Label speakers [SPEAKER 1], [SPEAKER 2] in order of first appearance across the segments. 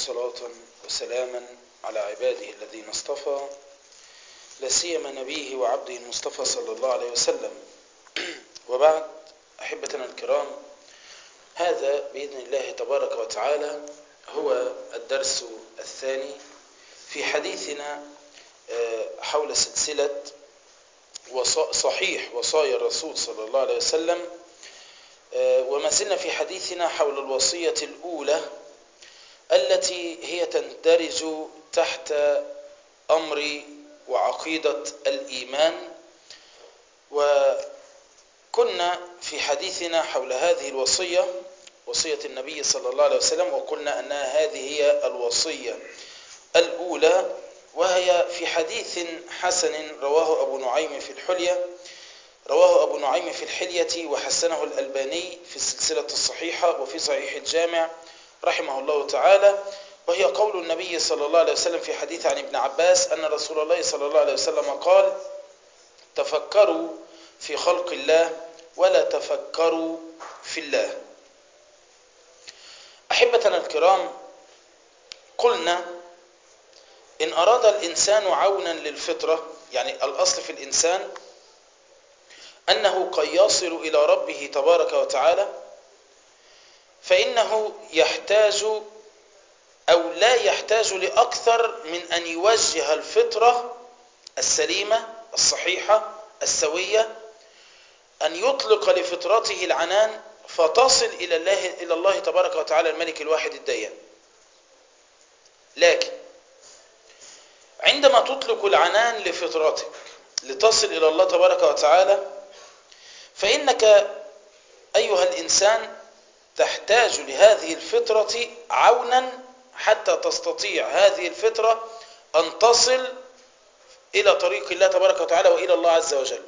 [SPEAKER 1] صلاة وسلاما على عباده الذين اصطفى لا سيما نبيه وعبده المصطفى صلى الله عليه وسلم وبعد أحبتنا الكرام هذا بإذن الله تبارك وتعالى هو الدرس الثاني في حديثنا حول سلسلة صحيح وصايا الرسول صلى الله عليه وسلم وما زلنا في حديثنا حول الوصية الأولى التي هي تندرج تحت أمر وعقيدة الإيمان وكنا في حديثنا حول هذه الوصية وصية النبي صلى الله عليه وسلم وقلنا أنها هذه هي الوصية الأولى وهي في حديث حسن رواه أبو نعيم في الحلية رواه أبو نعيم في الحلية وحسنه الألباني في السلسلة الصحيحة وفي صحيح الجامع رحمه الله تعالى وهي قول النبي صلى الله عليه وسلم في حديث عن ابن عباس أن رسول الله صلى الله عليه وسلم قال تفكروا في خلق الله ولا تفكروا في الله أحبتنا الكرام قلنا إن أراد الإنسان عونا للفطرة يعني الأصل في الإنسان أنه قد يصل إلى ربه تبارك وتعالى فإنه يحتاج أو لا يحتاج لأكثر من أن يوجه الفطرة السليمة الصحيحة السوية أن يطلق لفطرته العنان فتصل إلى الله, إلى الله تبارك وتعالى الملك الواحد الديان لكن عندما تطلق العنان لفطرتك لتصل إلى الله تبارك وتعالى فإنك أيها الإنسان تحتاج لهذه الفطرة عونا حتى تستطيع هذه الفطرة أن تصل إلى طريق الله تبارك وتعالى وإلى الله عز وجل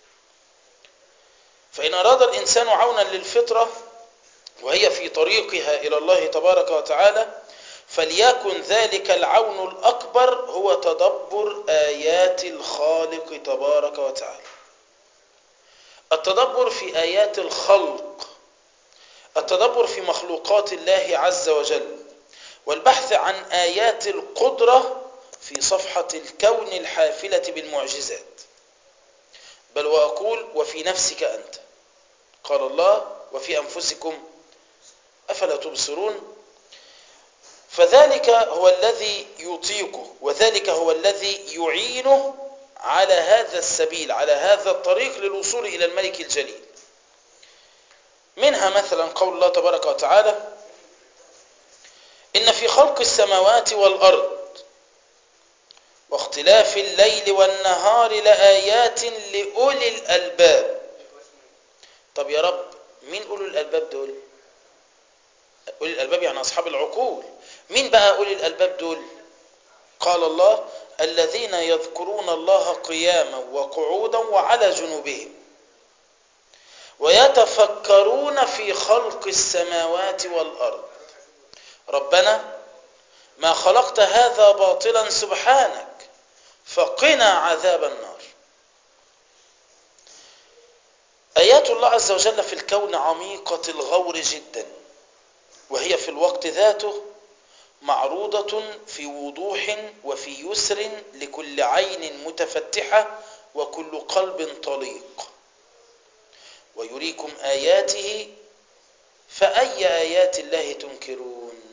[SPEAKER 1] فإن أراد الإنسان عونا للفطرة وهي في طريقها إلى الله تبارك وتعالى فليكن ذلك العون الأكبر هو تدبر آيات الخالق تبارك وتعالى التدبر في آيات الخلق التدبر في مخلوقات الله عز وجل والبحث عن آيات القدرة في صفحة الكون الحافلة بالمعجزات بل وأقول وفي نفسك أنت قال الله وفي أنفسكم أفلا تبصرون فذلك هو الذي يطيقه وذلك هو الذي يعينه على هذا السبيل على هذا الطريق للوصول إلى الملك الجليل منها مثلا قول الله تبارك وتعالى إن في خلق السماوات والأرض واختلاف الليل والنهار لآيات لأولي الألباب طب يا رب مين أولي الألباب دول أولي الألباب يعني أصحاب العقول مين بقى أولي الألباب دول قال الله الذين يذكرون الله قياما وقعودا وعلى جنوبهم ويتفكرون في خلق السماوات والأرض ربنا ما خلقت هذا باطلا سبحانك فقنا عذاب النار آيات الله عز وجل في الكون عميقة الغور جدا وهي في الوقت ذاته معروضة في وضوح وفي يسر لكل عين متفتحة وكل قلب طليق ويريكم آياته فأي آيات الله تنكرون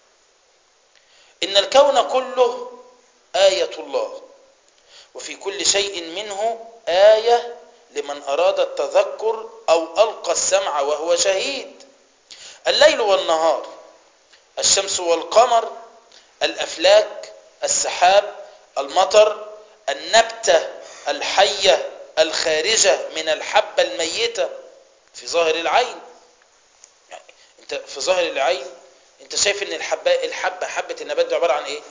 [SPEAKER 1] إن الكون كله آية الله وفي كل شيء منه آية لمن أراد التذكر أو ألقى السمع وهو شهيد الليل والنهار الشمس والقمر الأفلاك السحاب المطر النبتة الحية الخارجة من الحبة الميتة في ظاهر العين يعني انت في ظاهر العين انت شايف ان الحبة الحبة حبة النبات دي عبارة عن ايه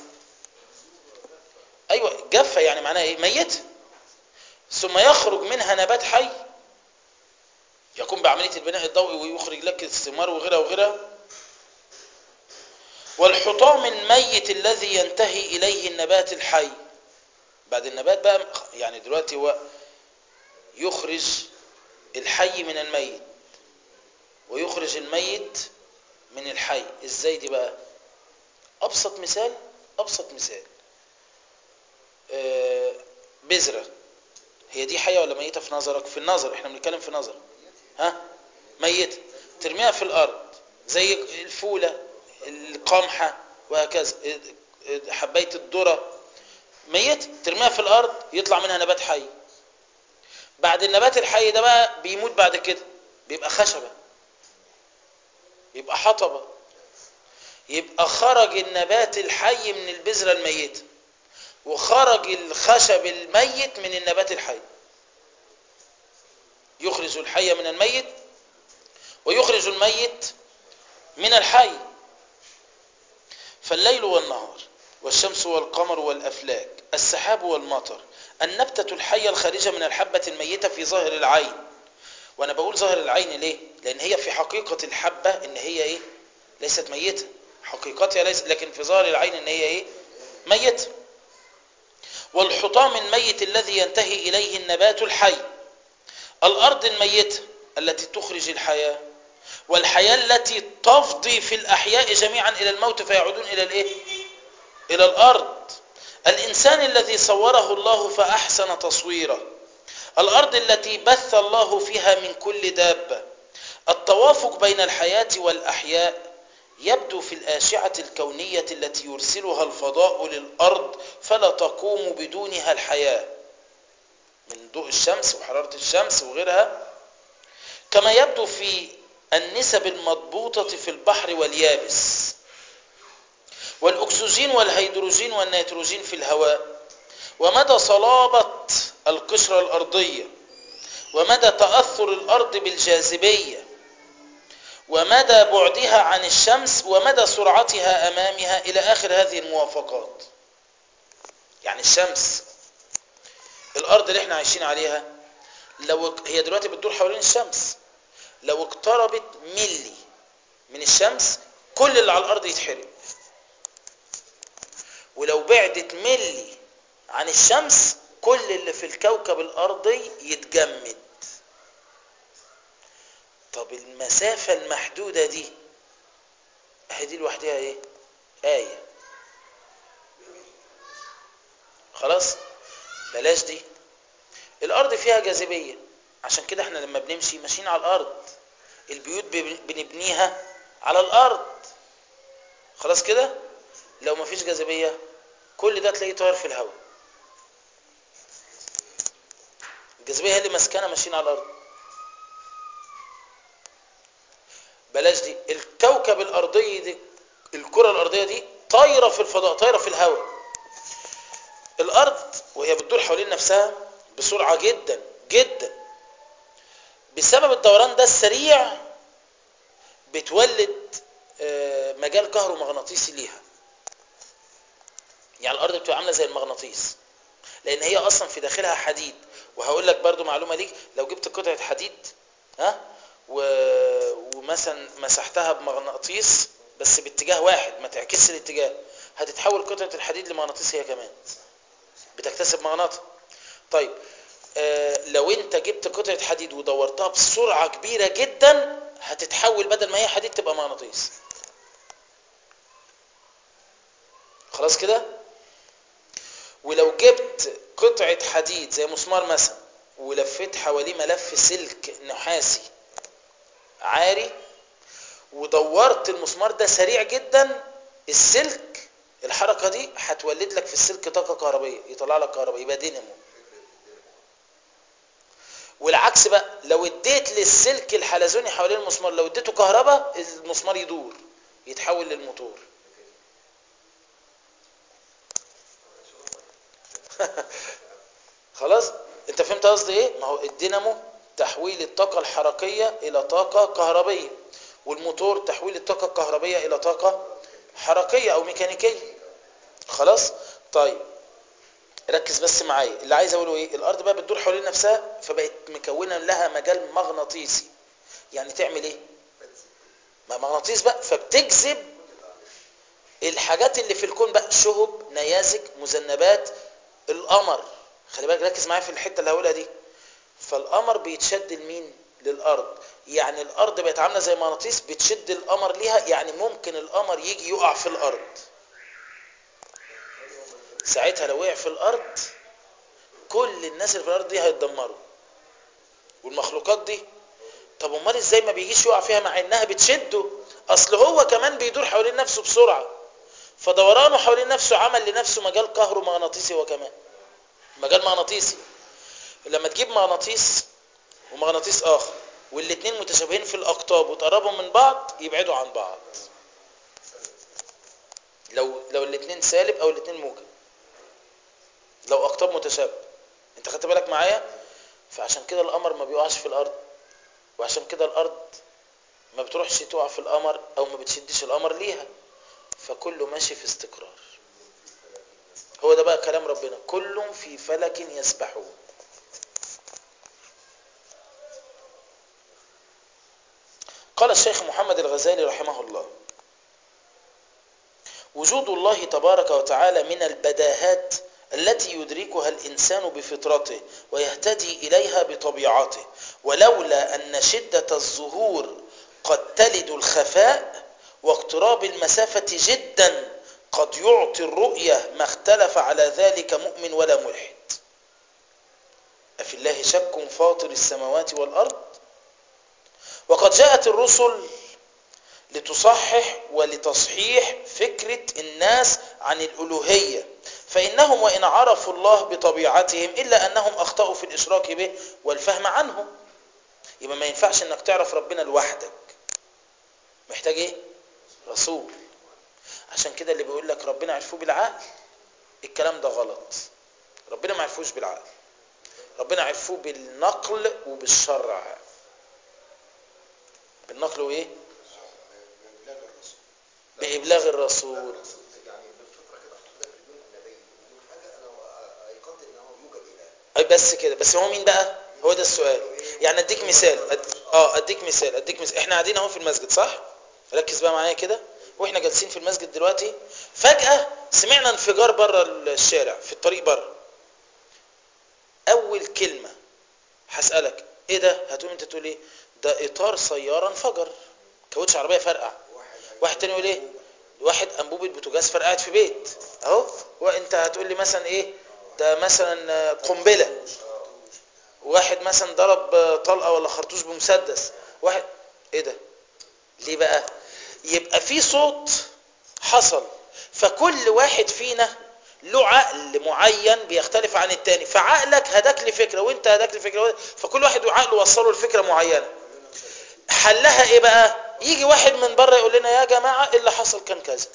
[SPEAKER 1] ايوه جافة يعني معناها ايه ميتة ثم يخرج منها نبات حي يقوم بعملية البناء الضوئي ويخرج لك الثمار وغيرها وغيرها والحطام الميت الذي ينتهي إليه النبات الحي بعد النبات بقى يعني دلوقتي هو يخرج الحي من الميت ويخرج الميت من الحي ازاي دي بقى ابسط مثال ابسط مثال آه، بذره هي دي حيه ولا ميته في نظرك في النظر احنا بنتكلم في نظر ها ميته ترميها في الارض زي الفوله القمحه وهكذا حبايه الذره ميته ترميها في الارض يطلع منها نبات حي بعد النبات الحي ده بقى بيموت بعد كده بيبقى خشبه يبقى حطبه يبقى خرج النبات الحي من البذره الميته وخرج الخشب الميت من النبات الحي يخرج الحي من الميت ويخرج الميت من الحي فالليل والنهار والشمس والقمر والأفلاك السحاب والمطر النبتة الحية الخارجة من الحبة الميتة في ظاهر العين وأنا بقول ظاهر العين ليه؟ لأن هي في حقيقة الحبة إن هي إيه؟ ليست ميتة حقيقتها ليس لكن في ظاهر العين إن هي إيه؟ ميتة والحطام الميت الذي ينتهي إليه النبات الحي الأرض الميتة التي تخرج الحياة والحياة التي تفضي في الأحياء جميعا إلى الموت فيعودون إلى الإيه؟ إلى الأرض الإنسان الذي صوره الله فأحسن تصويره الأرض التي بث الله فيها من كل دابة التوافق بين الحياة والأحياء يبدو في الآشعة الكونية التي يرسلها الفضاء للأرض فلا تقوم بدونها الحياة من ضوء الشمس وحرارة الشمس وغيرها كما يبدو في النسب المضبوطة في البحر واليابس والأكسجين والهيدروجين والنيتروجين في الهواء ومدى صلابة القشرة الأرضية ومدى تأثر الأرض بالجاذبية ومدى بعدها عن الشمس ومدى سرعتها أمامها إلى آخر هذه الموافقات يعني الشمس الأرض اللي احنا عايشين عليها لو هي دلوقتي بتدور حوالين الشمس لو اقتربت ملي من الشمس كل اللي على الأرض يتحرق ولو بعدت ملي عن الشمس كل اللي في الكوكب الأرضي يتجمد طب المسافة المحدودة دي اهي دي لوحدها ايه آية خلاص بلاش دي الأرض فيها جاذبية عشان كده احنا لما بنمشي ماشيين على الأرض البيوت بنبنيها على الأرض خلاص كده لو مفيش جاذبية كل ده تلاقيه طاير في الهواء الجاذبية هي اللي ماسكانا ماشيين على الأرض بلاش دي الكوكب الأرضي دي الكرة الأرضية دي طايرة في الفضاء طايرة في الهواء الأرض وهي بتدور حوالين نفسها بسرعة جدا جدا بسبب الدوران ده السريع بتولد مجال كهرومغناطيسي ليها يعني الارض بتبقى عامله زي المغناطيس لان هي اصلا في داخلها حديد وهقول لك برضو معلومه ليك لو جبت قطعه حديد ها و... ومثلا مسحتها بمغناطيس بس باتجاه واحد ما تعكسش الاتجاه هتتحول قطعه الحديد لمغناطيس هي كمان بتكتسب مغناطيس طيب آه لو انت جبت قطعه حديد ودورتها بسرعه كبيره جدا هتتحول بدل ما هي حديد تبقى مغناطيس خلاص كده ولو جبت قطعة حديد زي مسمار مثلا ولفيت حواليه ملف سلك نحاسي عاري ودورت المسمار ده سريع جدا السلك الحركة دي هتولد لك في السلك طاقة كهربية يطلع لك كهرباء يبقى دينامو والعكس بقى لو اديت للسلك الحلزوني حوالين المسمار لو اديته كهرباء المسمار يدور يتحول للموتور خلاص انت فهمت قصدي ايه ما هو الدينامو تحويل الطاقة الحركية الى طاقة كهربية والموتور تحويل الطاقة الكهربية الى طاقة حركية او ميكانيكية خلاص طيب ركز بس معايا اللي عايز اقوله ايه الارض بقى بتدور حوالين نفسها فبقت مكونه لها مجال مغناطيسي يعني تعمل ايه ما مغناطيس بقى فبتجذب الحاجات اللي في الكون بقى شهب نيازك مذنبات القمر خلي بالك ركز معايا في الحته اللي هقولها دي فالقمر بيتشد لمين للارض يعني الارض بقت عامله زي مغناطيس بتشد القمر ليها يعني ممكن القمر يجي يقع في الارض ساعتها لو وقع في الارض كل الناس اللي في الارض دي هيتدمروا والمخلوقات دي طب امال ازاي ما بيجيش يقع فيها مع انها بتشده اصل هو كمان بيدور حوالين نفسه بسرعه فدورانه حوالين نفسه عمل لنفسه مجال كهرومغناطيسي هو كمان مجال مغناطيسي لما تجيب مغناطيس ومغناطيس اخر والاثنين متشابهين في الاقطاب وتقربهم من بعض يبعدوا عن بعض لو لو الاثنين سالب او الاثنين موجب لو اقطاب متشابهه انت خدت بالك معايا فعشان كده القمر ما بيقعش في الارض وعشان كده الارض ما بتروحش تقع في القمر او ما بتشدش القمر ليها فكله ماشي في استقرار هو ده بقى كلام ربنا كل في فلك يسبحون قال الشيخ محمد الغزالي رحمه الله وجود الله تبارك وتعالى من البداهات التي يدركها الإنسان بفطرته ويهتدي إليها بطبيعته ولولا أن شدة الظهور قد تلد الخفاء واقتراب المسافة جدا قد يعطي الرؤية ما اختلف على ذلك مؤمن ولا ملحد أفي الله شك فاطر السماوات والأرض وقد جاءت الرسل لتصحح ولتصحيح فكرة الناس عن الألوهية فإنهم وإن عرفوا الله بطبيعتهم إلا أنهم أخطأوا في الإشراك به والفهم عنه يبقى ما ينفعش أنك تعرف ربنا لوحدك محتاج إيه؟ رسول عشان كده اللي بيقول لك ربنا عرفوه بالعقل الكلام ده غلط ربنا ما عرفوش بالعقل ربنا عرفوه بالنقل وبالشرع بالنقل وايه بإبلاغ الرسول
[SPEAKER 2] يعني بالفطره كده حضرتك بدون النبي بدون حاجه انا ايقنت ان هو يوجد اله
[SPEAKER 1] أي بس كده بس هو مين بقى هو ده السؤال يعني اديك مثال أد... اه اديك مثال اديك مثال احنا قاعدين اهو في المسجد صح ركز بقى معايا كده واحنا جالسين في المسجد دلوقتي فجأة سمعنا انفجار بره الشارع في الطريق بره اول كلمة هسألك ايه ده هتقوم انت تقول ايه ده اطار سيارة انفجر كاوتش عربية فرقع واحد تاني يقول ايه واحد انبوبة بوتاجاز فرقعت في بيت اهو وانت هتقول لي مثلا ايه ده مثلا قنبلة واحد مثلا ضرب طلقة ولا خرطوش بمسدس واحد ايه ده ليه بقى يبقى في صوت حصل فكل واحد فينا له عقل معين بيختلف عن التاني فعقلك هداك لفكرة وانت هداك لفكرة فكل واحد وعقله وصله لفكرة معينة حلها ايه بقى يجي واحد من بره يقول لنا يا جماعة اللي حصل كان كذا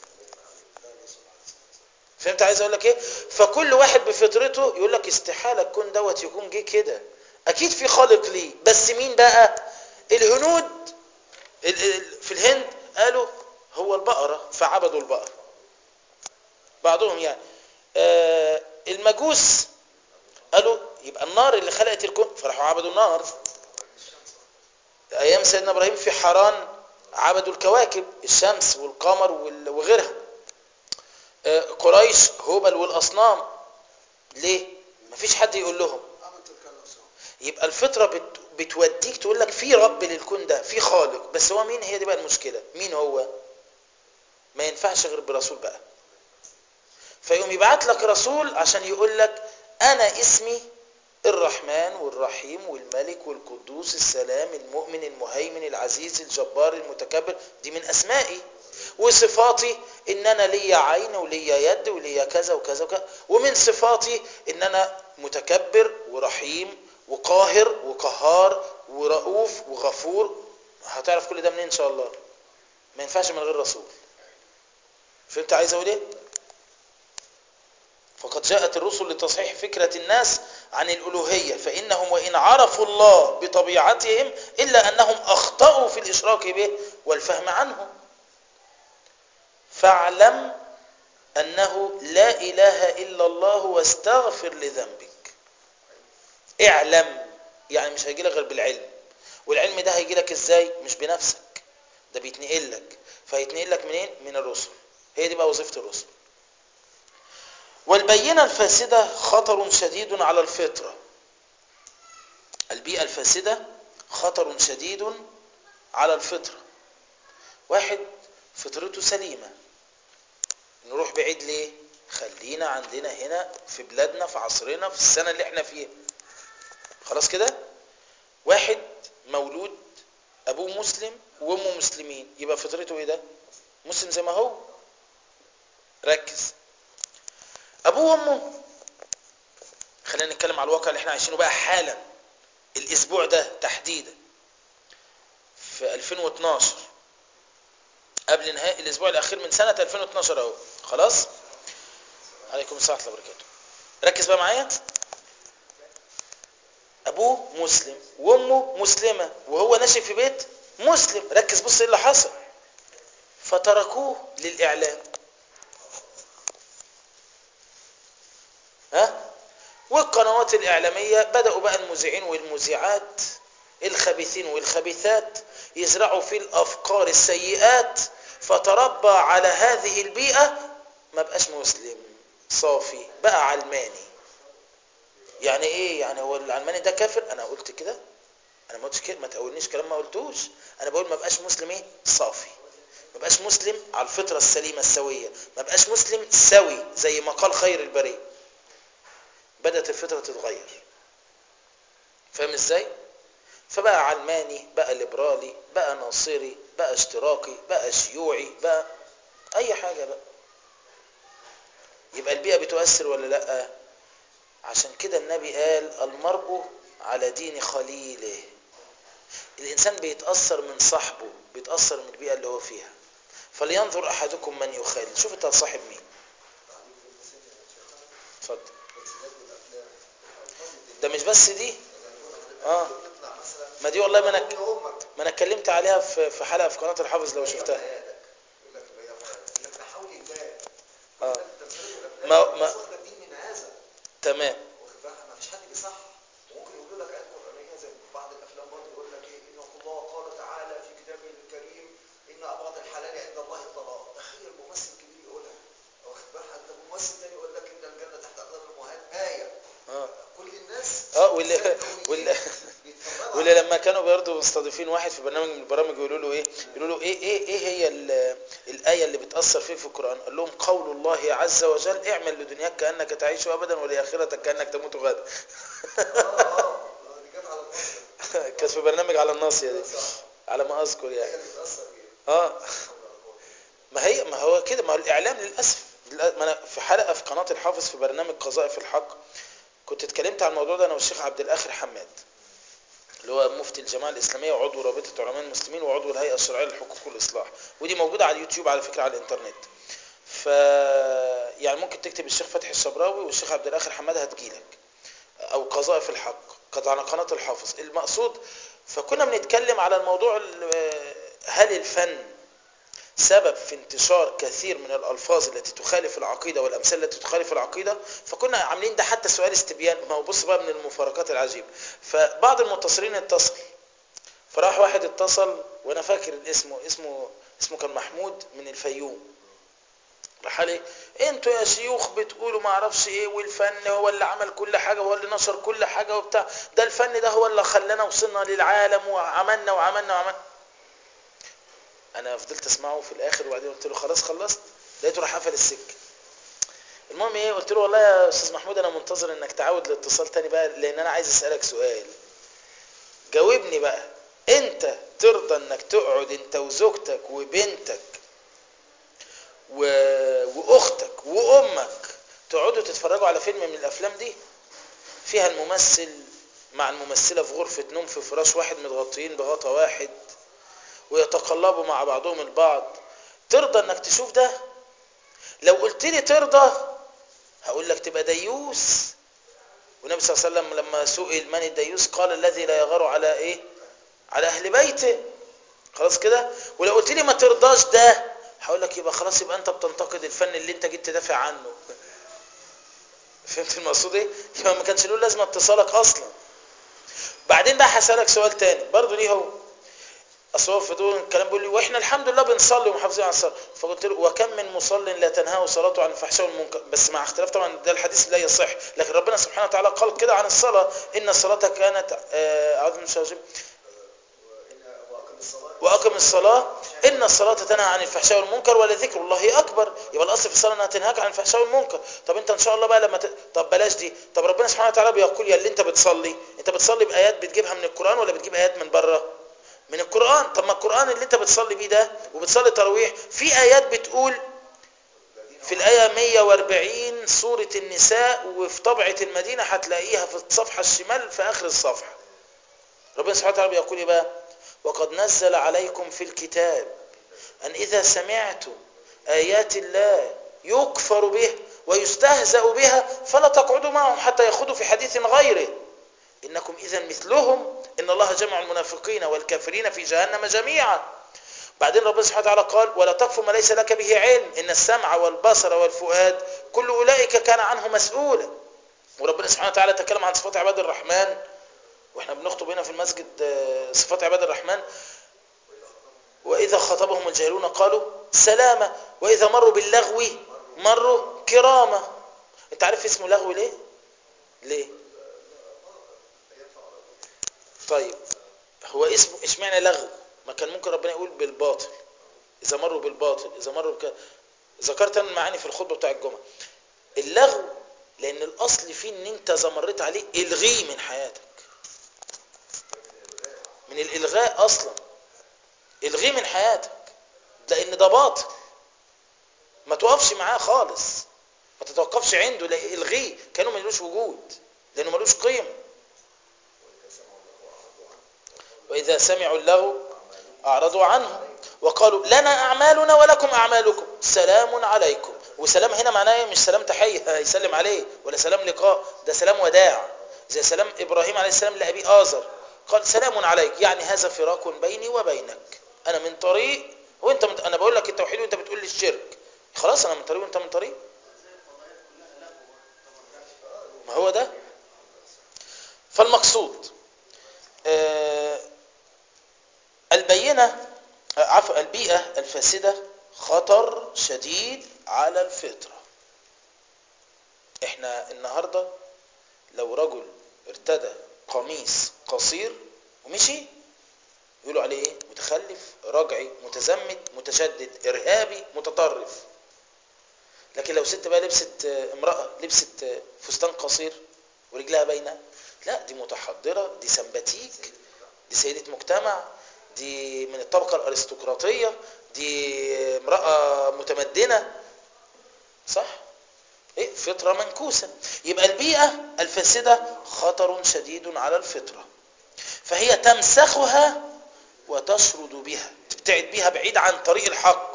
[SPEAKER 1] فهمت عايز اقول لك ايه فكل واحد بفطرته يقول لك استحالة تكون دوت يكون جه كده اكيد في خالق ليه بس مين بقى الهنود في الهند قالوا هو البقرة فعبدوا البقرة بعضهم يعني آه المجوس قالوا يبقى النار اللي خلقت الكون فراحوا عبدوا النار ايام سيدنا ابراهيم في حران عبدوا الكواكب الشمس والقمر وغيرها آه قريش هبل والاصنام ليه مفيش حد يقول لهم يبقى الفطره بت بتوديك تقول لك في رب للكون ده في خالق بس هو مين هي دي بقى المشكله مين هو ما ينفعش غير برسول بقى فيقوم يبعت لك رسول عشان يقول لك انا اسمي الرحمن والرحيم والملك والقدوس السلام المؤمن المهيمن العزيز الجبار المتكبر دي من اسمائي وصفاتي ان انا ليا عين وليا يد وليا كذا وكذا وكذا ومن صفاتي ان انا متكبر ورحيم وقاهر وقهار ورؤوف وغفور هتعرف كل ده منين ان شاء الله ما ينفعش من غير رسول فهمت عايز اقول ايه فقد جاءت الرسل لتصحيح فكرة الناس عن الألوهية فإنهم وإن عرفوا الله بطبيعتهم إلا أنهم أخطأوا في الإشراك به والفهم عنه فاعلم أنه لا إله إلا الله واستغفر لذنبك اعلم يعني مش هيجي لك غير بالعلم والعلم ده هيجي لك ازاي مش بنفسك ده بيتنقل لك فهيتنقل لك منين من الرسل هي دي بقى وظيفه الرسل والبينة الفاسدة خطر شديد على الفطرة البيئة الفاسدة خطر شديد على الفطرة واحد فطرته سليمة نروح بعيد ليه خلينا عندنا هنا في بلادنا في عصرنا في السنة اللي احنا فيها خلاص كده واحد مولود ابوه مسلم وامه مسلمين يبقى فطرته ايه ده مسلم زي ما هو ركز ابوه وامه خلينا نتكلم على الواقع اللي احنا عايشينه بقى حالا الاسبوع ده تحديدا في 2012 قبل نهاية الاسبوع الاخير من سنة 2012 اهو خلاص عليكم السلام ورحمة الله وبركاته ركز بقى معايا ابوه مسلم وامه مسلمة وهو ناشئ في بيت مسلم ركز بص ايه اللي حصل فتركوه للاعلام ها والقنوات الاعلامية بدأوا بقى المذيعين والمذيعات الخبيثين والخبيثات يزرعوا فيه الافكار السيئات فتربى على هذه البيئة ما بقاش مسلم صافي بقى علماني يعني ايه يعني هو العلماني ده كافر انا قلت كده انا ما قلتش كده ما تقولنيش كلام ما قلتوش انا بقول ما بقاش مسلم ايه صافي ما بقاش مسلم على الفطرة السليمة السوية ما بقاش مسلم سوي زي ما قال خير البرية بدأت الفطرة تتغير فاهم ازاي فبقى علماني بقى ليبرالي بقى ناصري بقى اشتراكي بقى شيوعي بقى اي حاجة بقى يبقى البيئة بتؤثر ولا لا عشان كده النبي قال المرء على دين خليله الانسان بيتأثر من صاحبه بيتأثر من البيئة اللي هو فيها فلينظر احدكم من يخالل شوف انت هتصاحب مين اتفضل ده مش بس دي اه ما دي والله ما انا ما انا اتكلمت عليها في في حلقه في قناه الحافظ لو شفتها اه ما ما تمام
[SPEAKER 2] ما فيش حد بيصح وممكن يقولوا لك آيات قرآنية زي بعض الأفلام برضه يقول لك إيه إن الله قال تعالى في كتابه الكريم إن أبغض الحلال عند الله الطلاق تخيل ممثل كبير يقولها واخد بالك حتى ممثل تاني يقول لك إن الجنة تحت أقدام الأمهات آية
[SPEAKER 1] اه
[SPEAKER 2] كل الناس
[SPEAKER 1] اه واللي واللي
[SPEAKER 2] بيتفرجوا
[SPEAKER 1] واللي لما كانوا برضه مستضيفين واحد في برنامج من البرامج يقولوا له ايه يقولوا له ايه ايه ايه هي ال- الايه اللي بتاثر فيك في القران قال لهم قول الله عز وجل اعمل لدنياك كانك تعيش ابدا ولاخرتك كانك تموت غدا
[SPEAKER 2] اه اه دي جت على مصر
[SPEAKER 1] كانت في برنامج على الناصيه دي
[SPEAKER 2] صح
[SPEAKER 1] على ما اذكر
[SPEAKER 2] هي
[SPEAKER 1] يعني
[SPEAKER 2] اللي بتأثر فيها
[SPEAKER 1] اه ما هي ما هو كده ما هو الاعلام للاسف للأ- ما انا في حلقه في قناه الحافظ في برنامج قذائف الحق كنت اتكلمت عن الموضوع ده انا والشيخ عبد الاخر حماد اللي هو مفتي الجماعه الاسلاميه وعضو رابطه علماء المسلمين وعضو الهيئه الشرعيه للحقوق والاصلاح ودي موجوده على اليوتيوب على فكره على الانترنت ف يعني ممكن تكتب الشيخ فتحي الشبراوي والشيخ عبد الاخر حماد هتجيلك او قذائف الحق كانت على قناه الحافظ المقصود فكنا بنتكلم على الموضوع ال- هل الفن سبب في انتشار كثير من الألفاظ التي تخالف العقيدة والأمثال التي تخالف العقيدة فكنا عاملين ده حتى سؤال استبيان ما هو بص بقى من المفارقات العجيبة فبعض المتصلين اتصل فراح واحد اتصل وانا فاكر اسمه اسمه اسمه كان محمود من الفيوم راح قال ايه انتوا يا شيوخ بتقولوا ما اعرفش ايه والفن هو اللي عمل كل حاجه هو اللي نشر كل حاجه وبتاع ده الفن ده هو اللي خلانا وصلنا للعالم وعملنا وعملنا وعملنا انا فضلت اسمعه في الاخر وبعدين قلت له خلاص خلصت لقيته راح قفل السكه المهم ايه قلت له والله يا استاذ محمود انا منتظر انك تعود الاتصال تاني بقى لان انا عايز اسالك سؤال جاوبني بقى انت ترضى انك تقعد انت وزوجتك وبنتك و... واختك وامك تقعدوا تتفرجوا على فيلم من الافلام دي فيها الممثل مع الممثله في غرفه نوم في فراش واحد متغطيين بغطا واحد ويتقلبوا مع بعضهم البعض ترضى انك تشوف ده لو قلت لي ترضى هقول لك تبقى ديوس والنبي صلى الله عليه وسلم لما سئل من الديوس قال الذي لا يغار على ايه على اهل بيته خلاص كده ولو قلت لي ما ترضاش ده هقول لك يبقى خلاص يبقى انت بتنتقد الفن اللي انت جيت تدافع عنه فهمت المقصود ايه يبقى ما كانش له لازمه اتصالك اصلا بعدين بقى هسالك سؤال تاني برضه ليه هو اصل هو في دول الكلام بيقول لي واحنا الحمد لله بنصلي ومحافظين على الصلاه فقلت له وكم من مصل لا تنهاه صلاته عن الفحشاء والمنكر بس مع اختلاف طبعا ده الحديث لا يصح لكن ربنا سبحانه وتعالى قال كده عن الصلاه ان الصلاه كانت آه، اعوذ بالله من الشيطان الرجيم
[SPEAKER 2] وإن- وأقم الصلاة
[SPEAKER 1] واقم الصلاه ان الصلاه تنهى عن الفحشاء والمنكر ولذكر الله اكبر يبقى الاصل في الصلاه انها تنهاك عن الفحشاء والمنكر طب انت ان شاء الله بقى لما ت... طب بلاش دي طب ربنا سبحانه وتعالى بيقول يا اللي انت بتصلي انت بتصلي بايات بتجيبها من القران ولا بتجيب ايات من بره من القران طب ما القران اللي انت بتصلي بيه ده وبتصلي تراويح في ايات بتقول في الآية 140 سورة النساء وفي طبعة المدينة هتلاقيها في الصفحة الشمال في آخر الصفحة ربنا سبحانه وتعالى بيقول إيه بقى وقد نزل عليكم في الكتاب أن إذا سمعتم آيات الله يكفر به ويستهزأ بها فلا تقعدوا معهم حتى يخوضوا في حديث غيره إنكم إذا مثلهم إن الله جمع المنافقين والكافرين في جهنم جميعا بعدين ربنا سبحانه وتعالى قال ولا تقف ما ليس لك به علم إن السمع والبصر والفؤاد كل أولئك كان عنه مسؤولا وربنا سبحانه وتعالى تكلم عن صفات عباد الرحمن واحنا بنخطب هنا في المسجد آه، صفات عباد الرحمن وإذا خاطبهم الجاهلون قالوا سلامة وإذا مروا باللغو مروا كرامة انت عارف اسمه لغو ليه ليه طيب هو اسمه اشمعنى لغو ما كان ممكن ربنا يقول بالباطل اذا مروا بالباطل اذا مروا بك ذكرت انا المعاني في الخطبه بتاع الجمعه اللغو لان الاصل فيه ان انت اذا مريت عليه الغيه من حياتك من الالغاء اصلا الغيه من حياتك لان ده باطل ما توقفش معاه خالص ما تتوقفش عنده لا الغيه كانه ملوش وجود لانه ملوش قيمه واذا سمعوا اللغو اعرضوا عنه وقالوا لنا اعمالنا ولكم اعمالكم سلام عليكم وسلام هنا معناه إيه؟ مش سلام تحيه يسلم عليه ولا سلام لقاء ده سلام وداع زي سلام ابراهيم عليه السلام لابي ازر قال سلام عليك يعني هذا فراق بيني وبينك انا من طريق وانت من... انا بقول لك التوحيد وانت بتقول لي الشرك خلاص انا من طريق وانت من طريق ما هو ده فالمقصود آه البينة آه، عفوا البيئة الفاسدة خطر شديد على الفطرة احنا النهاردة لو رجل ارتدى قميص قصير ومشي يقولوا عليه ايه متخلف رجعي متزمت متشدد ارهابي متطرف لكن لو ست بقى لبست آه، امرأة لبست آه، فستان قصير ورجلها باينة لا دي متحضرة دي سمباتيك دي سيدة مجتمع دي من الطبقة الأرستقراطية دي امرأة متمدنة صح؟ إيه؟ فطرة منكوسة يبقى البيئة الفاسدة خطر شديد على الفطرة فهي تمسخها وتشرد بها تبتعد بها بعيد عن طريق الحق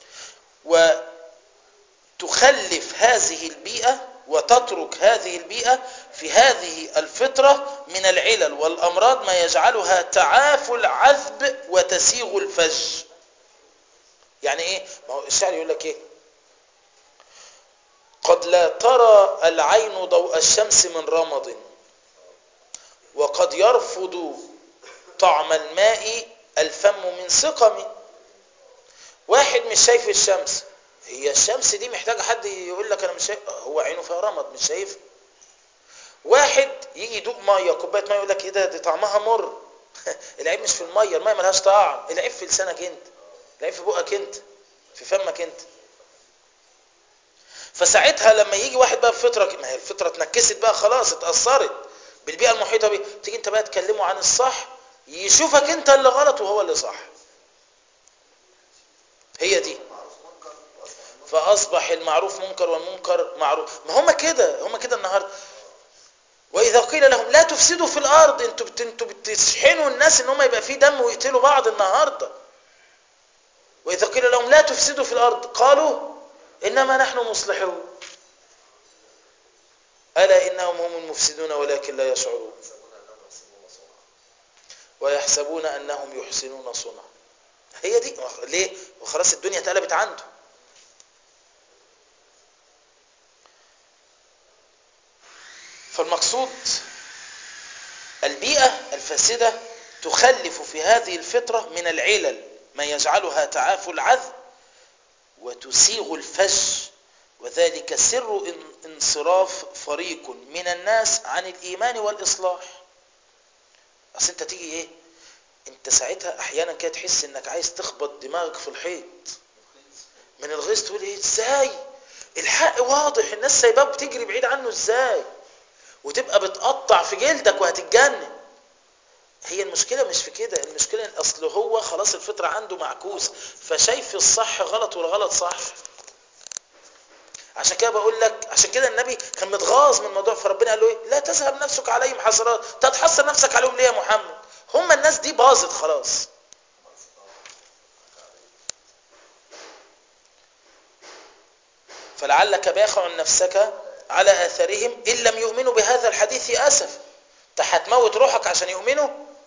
[SPEAKER 1] وتخلف هذه البيئة وتترك هذه البيئة في هذه الفطرة من العلل والأمراض ما يجعلها تعافى العذب وتسيغ الفج يعني ايه ما هو الشعر يقول لك ايه قد لا ترى العين ضوء الشمس من رمض وقد يرفض طعم الماء الفم من سقم واحد مش شايف الشمس هي الشمس دي محتاجة حد يقول لك انا مش شايف هو عينه فيها رمض مش شايفها واحد يجي يدوق ميه كوبايه ميه يقول لك ايه ده دي طعمها مر العيب مش في الميه الميه ملهاش طعم العيب في لسانك انت العيب في بقك انت في فمك انت فساعتها لما يجي واحد بقى بفطره ما هي الفطره اتنكست بقى خلاص اتاثرت بالبيئه المحيطه بيه تيجي انت بقى تكلمه عن الصح يشوفك انت اللي غلط وهو اللي صح هي دي
[SPEAKER 2] معروف منكر واصبح المنكر
[SPEAKER 1] فاصبح المعروف منكر والمنكر معروف ما هم كده هم كده النهارده واذا قيل لهم لا تفسدوا في الارض انتوا بت... انتوا بتشحنوا الناس ان هم يبقى في دم ويقتلوا بعض النهارده واذا قيل لهم لا تفسدوا في الارض قالوا انما نحن مصلحون الا انهم هم المفسدون ولكن لا يشعرون
[SPEAKER 2] يحسبون انهم يحسنون صنعا
[SPEAKER 1] ويحسبون انهم يحسنون صنعا هي دي ليه وخلاص الدنيا اتقلبت عنده فالمقصود البيئة الفاسدة تخلف في هذه الفطرة من العلل ما يجعلها تعافى العذب وتسيغ الفج وذلك سر ان- انصراف فريق من الناس عن الإيمان والإصلاح أصل أنت تيجي إيه انت ساعتها احيانا كده تحس انك عايز تخبط دماغك في الحيط من الغيظ تقول ايه ازاي الحق واضح الناس سايباه بتجري بعيد عنه ازاي وتبقى بتقطع في جلدك وهتتجنن هي المشكلة مش في كده المشكلة ان اصل هو خلاص الفطرة عنده معكوس فشايف الصح غلط والغلط صح عشان كده بقول لك عشان كده النبي كان متغاظ من الموضوع فربنا قال له ايه لا تذهب نفسك عليهم حسرات تتحسر نفسك عليهم ليه يا محمد هم الناس دي باظت خلاص فلعلك باخع نفسك على اثارهم ان لم يؤمنوا بهذا الحديث اسف انت هتموت روحك عشان يؤمنوا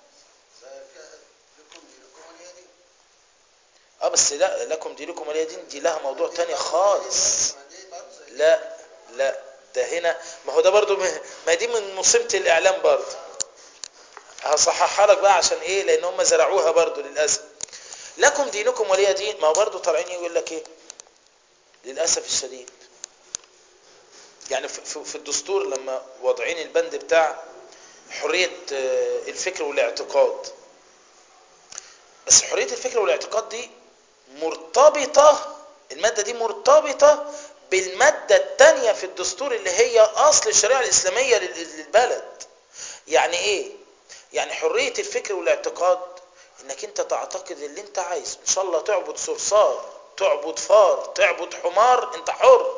[SPEAKER 1] اه بس لا لكم دينكم ولي دين دي لها موضوع تاني خالص لا لا ده هنا ما هو ده برضو م- ما دي من مصيبة الإعلام برضو هصححها لك بقى عشان إيه لأن هم زرعوها برضو للأسف لكم دينكم ولي دين ما هو برضو طالعين يقول لك إيه للأسف الشديد يعني في- في في الدستور لما واضعين البند بتاع حرية آه، الفكر والاعتقاد بس حرية الفكر والاعتقاد دي مرتبطة المادة دي مرتبطة بالمادة التانية في الدستور اللي هي أصل الشريعة الإسلامية لل- للبلد يعني إيه؟ يعني حرية الفكر والاعتقاد إنك أنت تعتقد اللي أنت عايزه إن شاء الله تعبد صرصار تعبد فار تعبد حمار أنت حر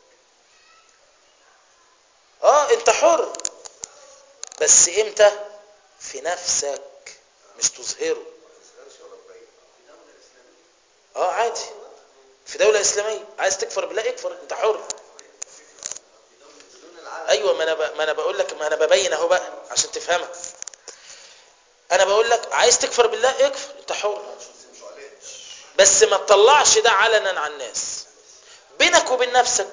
[SPEAKER 1] آه أنت حر بس إمتى؟ في نفسك مش تظهره اه عادي في دولة إسلامية عايز تكفر بالله اكفر انت حر ايوه ما انا ب... ما انا بقول لك ما انا ببين اهو بقى عشان تفهمها انا بقول لك عايز تكفر بالله اكفر انت حر بس ما تطلعش ده علنا على الناس بينك وبين نفسك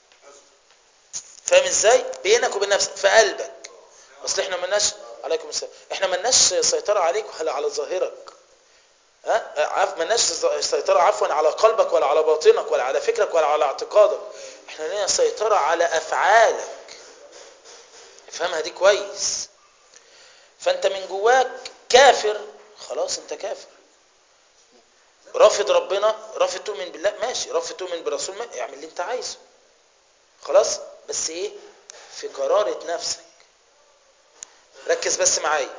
[SPEAKER 1] فاهم ازاي بينك وبين نفسك في قلبك اصل احنا ملناش عليكم السلام احنا ملناش سيطرة عليك ولا على ظاهرك ها عف ملناش سيطرة عفوا على قلبك ولا على باطنك ولا على فكرك ولا على اعتقادك احنا لنا سيطرة على افعالك افهمها دي كويس فانت من جواك كافر خلاص انت كافر رافض ربنا رافض تؤمن بالله ماشي رافض تؤمن برسول ما اعمل اللي انت عايزه خلاص بس ايه في قرارة نفسك ركز بس معايا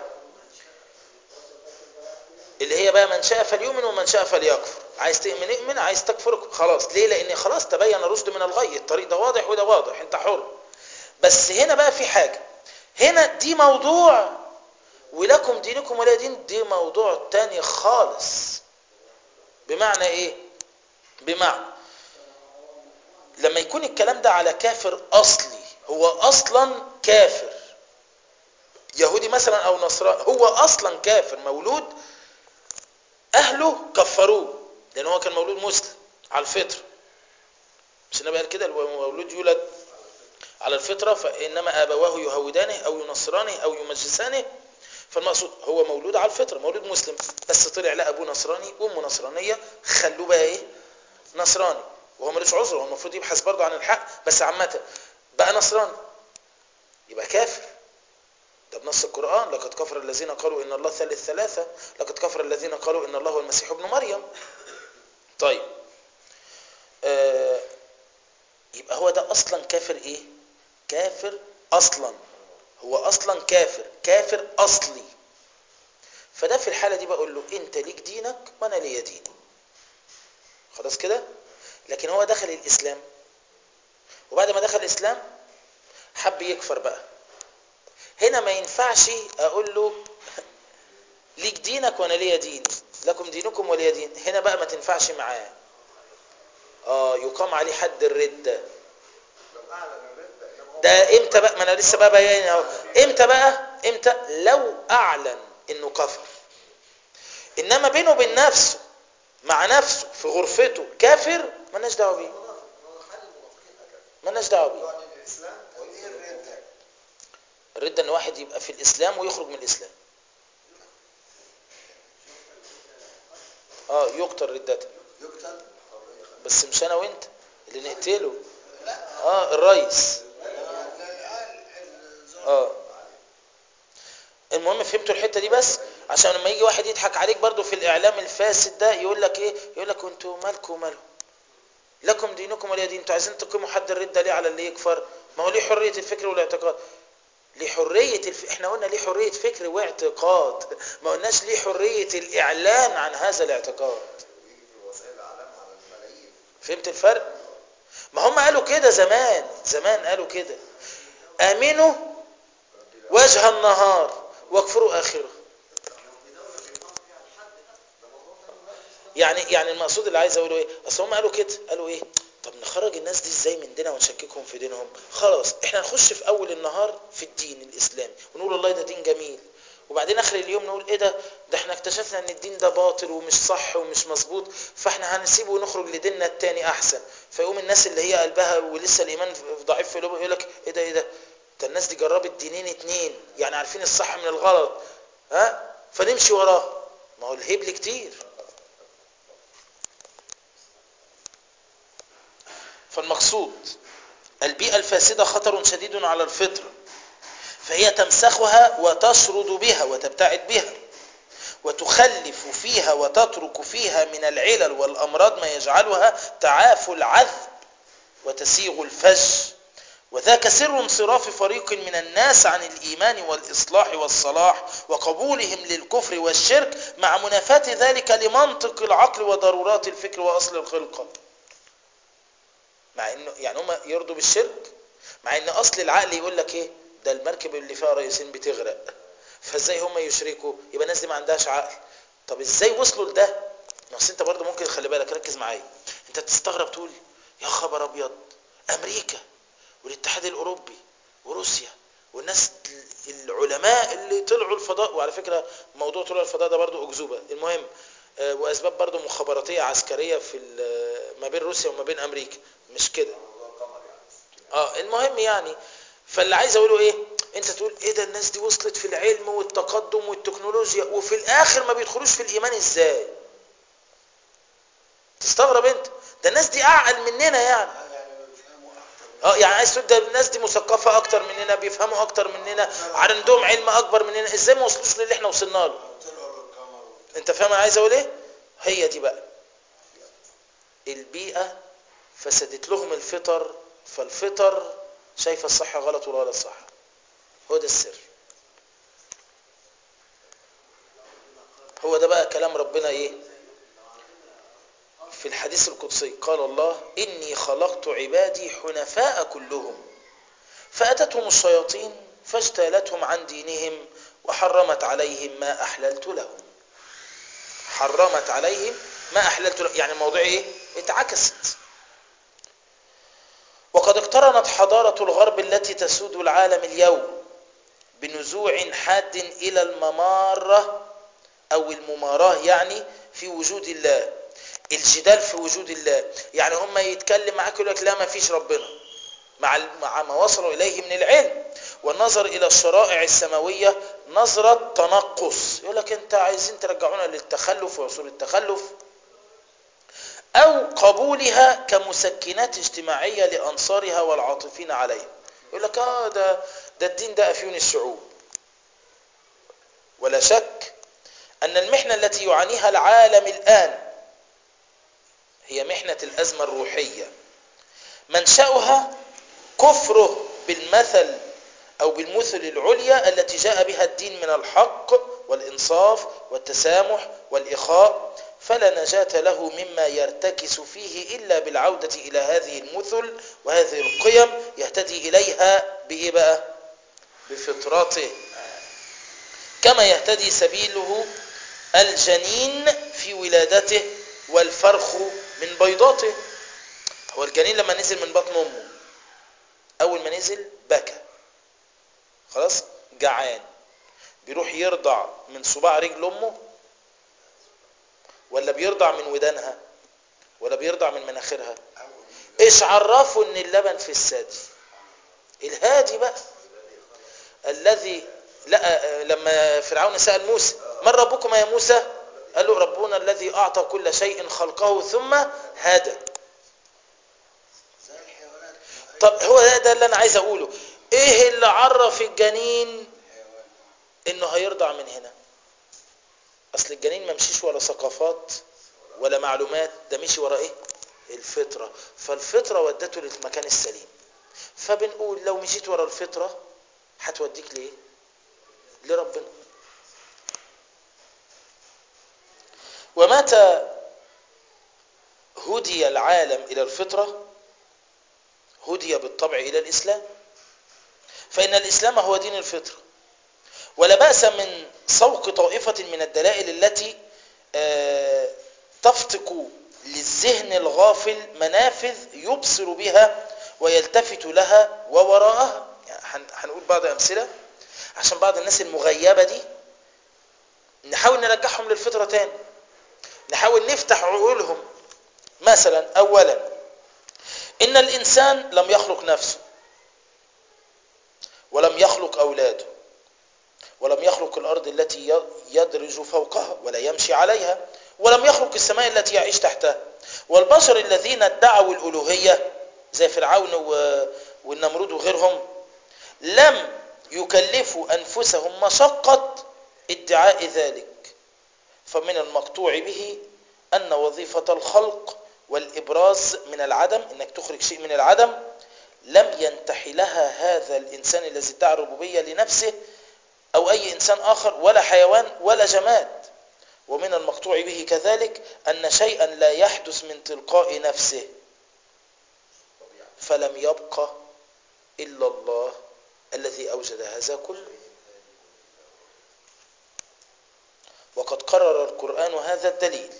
[SPEAKER 1] اللي هي بقى من شاء فليؤمن ومن شاء فليكفر عايز تؤمن اؤمن عايز تكفر خلاص ليه لان خلاص تبين الرشد من الغي الطريق ده واضح وده واضح انت حر بس هنا بقى في حاجة هنا دي موضوع ولكم دينكم ولا دين دي موضوع تاني خالص بمعنى ايه بمعنى لما يكون الكلام ده على كافر اصلي هو اصلا كافر يهودي مثلا او نصراني هو اصلا كافر مولود اهله كفروه لان هو كان مولود مسلم على الفطره مش النبي قال كده المولود يولد على الفطره فانما ابواه يهودانه او ينصرانه او يمجسانه فالمقصود هو مولود على الفطره مولود مسلم بس طلع لا ابوه نصراني وامه نصرانيه خلوه بقى ايه نصراني وهو ملوش عذر هو المفروض يبحث برضه عن الحق بس عامه بقى نصراني يبقى كافر ده بنص القرآن لقد كفر الذين قالوا إن الله ثالث ثلاثة لقد كفر الذين قالوا إن الله هو المسيح ابن مريم طيب آه يبقى هو ده أصلا كافر إيه كافر أصلا هو أصلا كافر كافر أصلي فده في الحالة دي بقول له أنت ليك دينك وأنا ليا ديني خلاص كده لكن هو دخل الإسلام وبعد ما دخل الإسلام حب يكفر بقى هنا ما ينفعش اقول له ليك دينك وانا ليا ديني لكم دينكم وليا دين هنا بقى ما تنفعش معاه اه يقام عليه حد الردة ده امتى بقى ما انا لسه بقى بيان اهو امتى بقى امتى لو اعلن انه كفر انما بينه وبين نفسه مع نفسه في غرفته كافر مالناش دعوه بيه مالناش دعوه بيه الردة ان واحد يبقى في الاسلام ويخرج من الاسلام اه يقتل ردته
[SPEAKER 2] يقتل
[SPEAKER 1] بس مش انا وانت اللي نقتله اه الرئيس اه المهم فهمتوا الحتة دي بس عشان لما يجي واحد يضحك عليك برضو في الاعلام الفاسد ده يقول لك ايه يقول لك انتوا مالكم ومالهم لكم دينكم ولي دين انتوا عايزين تقيموا حد الردة ليه على اللي يكفر ما هو ليه حرية الفكر والاعتقاد ليه حرية الف... احنا قلنا ليه حرية فكر واعتقاد ما قلناش ليه حرية الاعلان عن هذا الاعتقاد
[SPEAKER 2] ويجي في وسائل الاعلام على الملايين
[SPEAKER 1] فهمت الفرق ما هم قالوا كده زمان زمان قالوا كده امنوا وجه النهار واكفروا اخره يعني يعني المقصود اللي عايز اقوله ايه اصل هم قالوا كده قالوا ايه طب نخرج الناس دي ازاي من دينها ونشككهم في دينهم خلاص احنا نخش في اول النهار في الدين الاسلامي ونقول والله ده دين جميل وبعدين اخر اليوم نقول ايه ده ده احنا اكتشفنا ان الدين ده باطل ومش صح ومش مظبوط فاحنا هنسيبه ونخرج لديننا التاني احسن فيقوم الناس اللي هي قلبها ولسه الايمان ضعيف في قلوبها يقول لك ايه ده ايه ده ده الناس دي جربت دينين اتنين يعني عارفين الصح من الغلط ها فنمشي وراه ما هو الهبل كتير فالمقصود البيئة الفاسدة خطر شديد على الفطرة فهي تمسخها وتشرد بها وتبتعد بها وتخلف فيها وتترك فيها من العلل والأمراض ما يجعلها تعافى العذب وتسيغ الفج وذاك سر انصراف فريق من الناس عن الإيمان والإصلاح والصلاح وقبولهم للكفر والشرك مع منافاة ذلك لمنطق العقل وضرورات الفكر وأصل الخلقة مع انه يعني هم يرضوا بالشرك مع ان اصل العقل يقول لك ايه ده المركب اللي فيها رئيسين بتغرق فازاي هم يشركوا يبقى الناس دي ما عندهاش عقل طب ازاي وصلوا لده بس انت برضه ممكن خلي بالك ركز معايا انت تستغرب تقول يا خبر ابيض امريكا والاتحاد الاوروبي وروسيا والناس العلماء اللي طلعوا الفضاء وعلى فكره موضوع طلوع الفضاء ده برضه اكذوبه المهم آه، واسباب برضه مخابراتيه عسكريه في ال- ما بين روسيا وما بين امريكا مش كده
[SPEAKER 2] موضوع القمر يعني
[SPEAKER 1] اه المهم يعني فاللي عايز اقوله ايه انت تقول ايه ده الناس دي وصلت في العلم والتقدم والتكنولوجيا وفي الاخر ما بيدخلوش في الايمان ازاي تستغرب انت ده الناس دي اعقل مننا يعني اه يعني عايز تقول ده الناس دي مثقفه اكتر مننا بيفهموا اكتر مننا عندهم علم اكبر مننا ازاي ما وصلوش للي احنا وصلنا له انت فاهم انا عايز اقول ايه هي دي بقى البيئه فسدت لهم الفطر فالفطر شايفه الصح غلط والغلط صح هو ده السر هو ده بقى كلام ربنا ايه في الحديث القدسي قال الله إني خلقت عبادي حنفاء كلهم فأتتهم الشياطين فاجتالتهم عن دينهم وحرمت عليهم ما أحللت لهم حرمت عليهم ما أحللت لهم يعني الموضوع إيه اتعكست وقد اقترنت حضارة الغرب التي تسود العالم اليوم بنزوع حاد إلى الممارة أو المماراه يعني في وجود الله الجدال في وجود الله يعني هم يتكلم معاك يقول لك لا ما فيش ربنا مع مع ما وصلوا اليه من العلم والنظر الى الشرائع السماويه نظره تنقص يقول لك انت عايزين ترجعونا للتخلف وعصور التخلف او قبولها كمسكنات اجتماعيه لانصارها والعاطفين عليها يقول لك اه ده ده الدين ده افيون الشعوب ولا شك ان المحنه التي يعانيها العالم الان هي محنة الأزمة الروحية منشأها كفره بالمثل أو بالمثل العليا التي جاء بها الدين من الحق والإنصاف والتسامح والإخاء فلا نجاة له مما يرتكس فيه إلا بالعودة إلى هذه المثل وهذه القيم يهتدي إليها بإيه بقى؟ بفطرته كما يهتدي سبيله الجنين في ولادته والفرخ من بيضاته هو الجنين لما نزل من بطن امه اول ما نزل بكى خلاص جعان بيروح يرضع من صباع رجل امه ولا بيرضع من ودانها ولا بيرضع من مناخيرها ايش عرفه ان اللبن في الثدي الهادي بقى الذي لا لما فرعون سأل موسى من ربكما يا موسى قال له ربنا الذي أعطى كل شيء خلقه ثم هدى طب هو ده, ده اللي أنا عايز أقوله إيه اللي عرف الجنين إنه هيرضع من هنا اصل الجنين ما مشيش ورا ثقافات ولا معلومات ده مشي ورا ايه الفطره فالفطره ودته للمكان السليم فبنقول لو مشيت ورا الفطره هتوديك لايه لربنا ومتى هدي العالم الى الفطره هدي بالطبع الى الاسلام فان الاسلام هو دين الفطره ولا باس من سوق طائفه من الدلائل التي آه، تفتق للذهن الغافل منافذ يبصر بها ويلتفت لها ووراءها يعني هن- هنقول بعض امثله عشان بعض الناس المغيبه دي نحاول نرجعهم للفطره تاني نحاول نفتح عقولهم مثلا اولا ان الانسان لم يخلق نفسه ولم يخلق اولاده ولم يخلق الارض التي ي- يدرج فوقها ولا يمشي عليها ولم يخلق السماء التي يعيش تحتها والبشر الذين ادعوا الالوهيه زي فرعون و- والنمرود وغيرهم لم يكلفوا انفسهم مشقه ادعاء ذلك فمن المقطوع به ان وظيفه الخلق والابراز من العدم انك تخرج شيء من العدم لم ينتحي لها هذا الانسان الذي ادعى الربوبيه لنفسه او اي انسان اخر ولا حيوان ولا جماد ومن المقطوع به كذلك ان شيئا لا يحدث من تلقاء نفسه فلم يبق الا الله الذي اوجد هذا كله وقد قرر القران هذا الدليل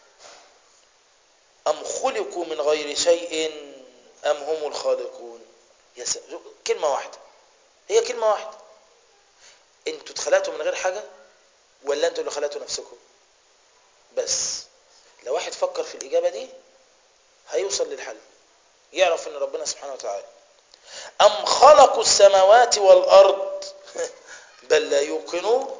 [SPEAKER 1] ام خلقوا من غير شيء ام هم الخالقون يا س... كلمه واحده هي كلمه واحده انتوا اتخلقتوا من غير حاجه ولا انتوا اللي خلقتوا نفسكم بس لو واحد فكر في الاجابه دي هيوصل للحل يعرف ان ربنا سبحانه وتعالى ام خلقوا السماوات والارض بل لا يوقنون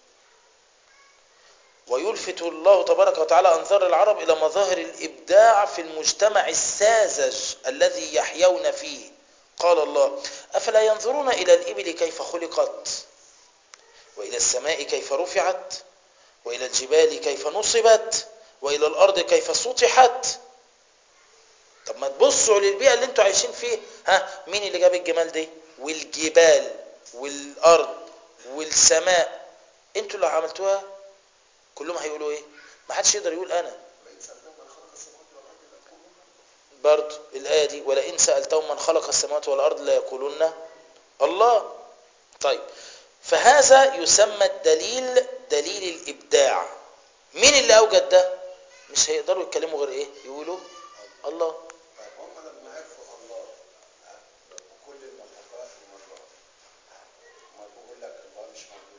[SPEAKER 1] ويلفت الله تبارك وتعالى انظار العرب الى مظاهر الابداع في المجتمع الساذج الذي يحيون فيه قال الله افلا ينظرون الى الابل كيف خلقت والى السماء كيف رفعت والى الجبال كيف نصبت والى الارض كيف سطحت طب ما تبصوا للبيئه اللي انتوا عايشين فيها ها مين اللي جاب الجمال دي والجبال والارض والسماء انتوا اللي عملتوها كلهم هيقولوا ايه ما حدش يقدر يقول انا
[SPEAKER 2] لئن سألتهم من خلق السماوات والأرض ليقولون
[SPEAKER 1] برضو الآية دي ولئن سألتهم من خلق السماوات والأرض ليقولون الله طيب فهذا يسمى الدليل دليل الإبداع مين اللي أوجد ده مش هيقدروا يتكلموا غير إيه يقولوا الله
[SPEAKER 2] طيب هم لما عرفوا الله ها، بكل المخلوقات المرات ما بقول لك الله مش موجود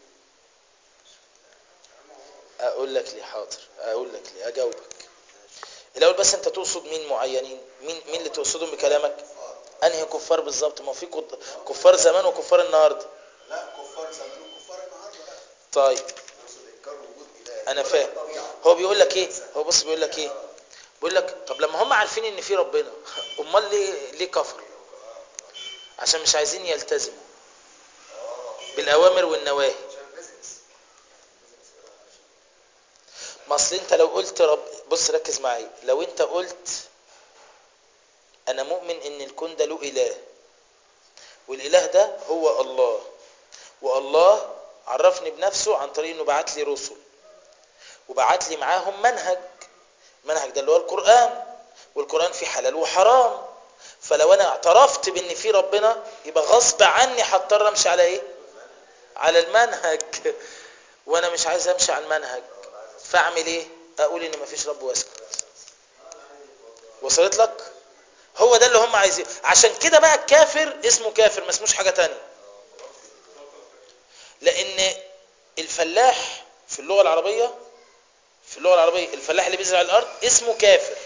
[SPEAKER 2] أما هو
[SPEAKER 1] أقول لك ليه حاضر أقول لك ليه أجاوبك الأول بس أنت تقصد مين معينين مين مين اللي تقصدهم بكلامك أنهي كفار بالظبط ما في كد- كفار زمان وكفار النهاردة
[SPEAKER 2] لا كفار زمان وكفار النهارده لا
[SPEAKER 1] طيب
[SPEAKER 2] يقصد انكار وجود اله
[SPEAKER 1] انا
[SPEAKER 2] ولا
[SPEAKER 1] فاهم
[SPEAKER 2] الطبيعة.
[SPEAKER 1] هو بيقول لك ايه هو بص بيقول لك ايه بيقول لك طب لما هم عارفين ان في ربنا امال ليه ليه كفروا عشان مش عايزين يلتزموا بالاوامر والنواهي
[SPEAKER 2] عشان البيزنس
[SPEAKER 1] ما اصل انت لو قلت رب بص ركز معايا لو انت قلت انا مؤمن ان الكون ده له اله والاله ده هو الله والله عرفني بنفسه عن طريق انه بعت لي رسل وبعت لي معاهم منهج المنهج ده اللي هو القرآن والقرآن فيه حلال وحرام فلو انا اعترفت بان في ربنا يبقى غصب عني هضطر امشي على ايه على المنهج وانا مش عايز امشي على المنهج فاعمل ايه اقول ان مفيش رب واسكت وصلت لك هو ده اللي هم عايزين عشان كده بقى الكافر اسمه كافر ما اسموش حاجه تانية لان الفلاح في اللغه العربيه في اللغه العربيه الفلاح اللي بيزرع الارض اسمه كافر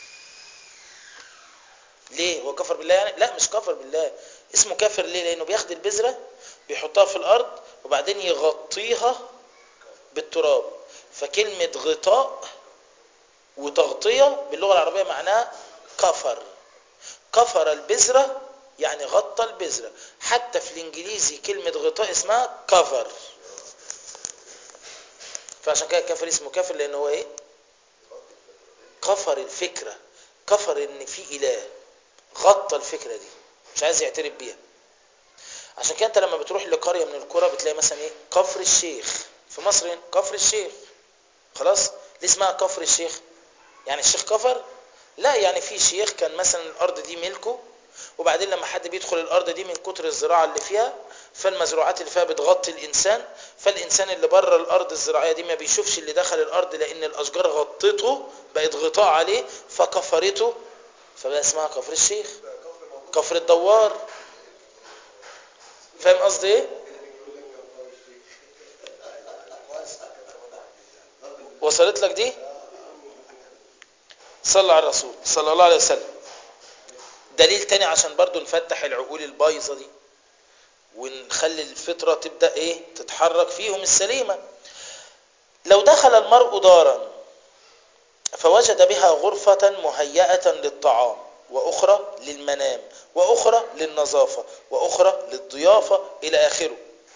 [SPEAKER 1] ليه هو كفر بالله يعني لا مش كفر بالله اسمه كافر ليه لانه بياخد البذره بيحطها في الارض وبعدين يغطيها بالتراب فكلمه غطاء وتغطيه باللغه العربيه معناها كفر كفر البذره يعني غطى البذره حتى في الانجليزي كلمه غطاء اسمها كفر فعشان كده الكافر اسمه كافر لان هو ايه كفر الفكرة كفر ان في اله غطى الفكرة دي مش عايز يعترف بيها عشان كده انت لما بتروح لقرية من القرى بتلاقي مثلا ايه كفر الشيخ في مصر هنا كفر الشيخ خلاص ليه اسمها كفر الشيخ يعني الشيخ كفر لا يعني في شيخ كان مثلا الارض دي ملكه وبعدين لما حد بيدخل الارض دي من كتر الزراعه اللي فيها فالمزروعات اللي فيها بتغطي الانسان فالانسان اللي بره الارض الزراعيه دي ما بيشوفش اللي دخل الارض لان الاشجار غطته بقت غطاء عليه فكفرته فبقى اسمها كفر الشيخ كفر الدوار فاهم قصدي ايه وصلت لك دي صلى على الرسول صلى الله عليه وسلم دليل تاني عشان برضو نفتح العقول البايظة دي ونخلي الفطرة تبدأ ايه تتحرك فيهم السليمة لو دخل المرء دارا فوجد بها غرفة مهيئة للطعام وأخرى للمنام وأخرى للنظافة وأخرى للضيافة إلى آخره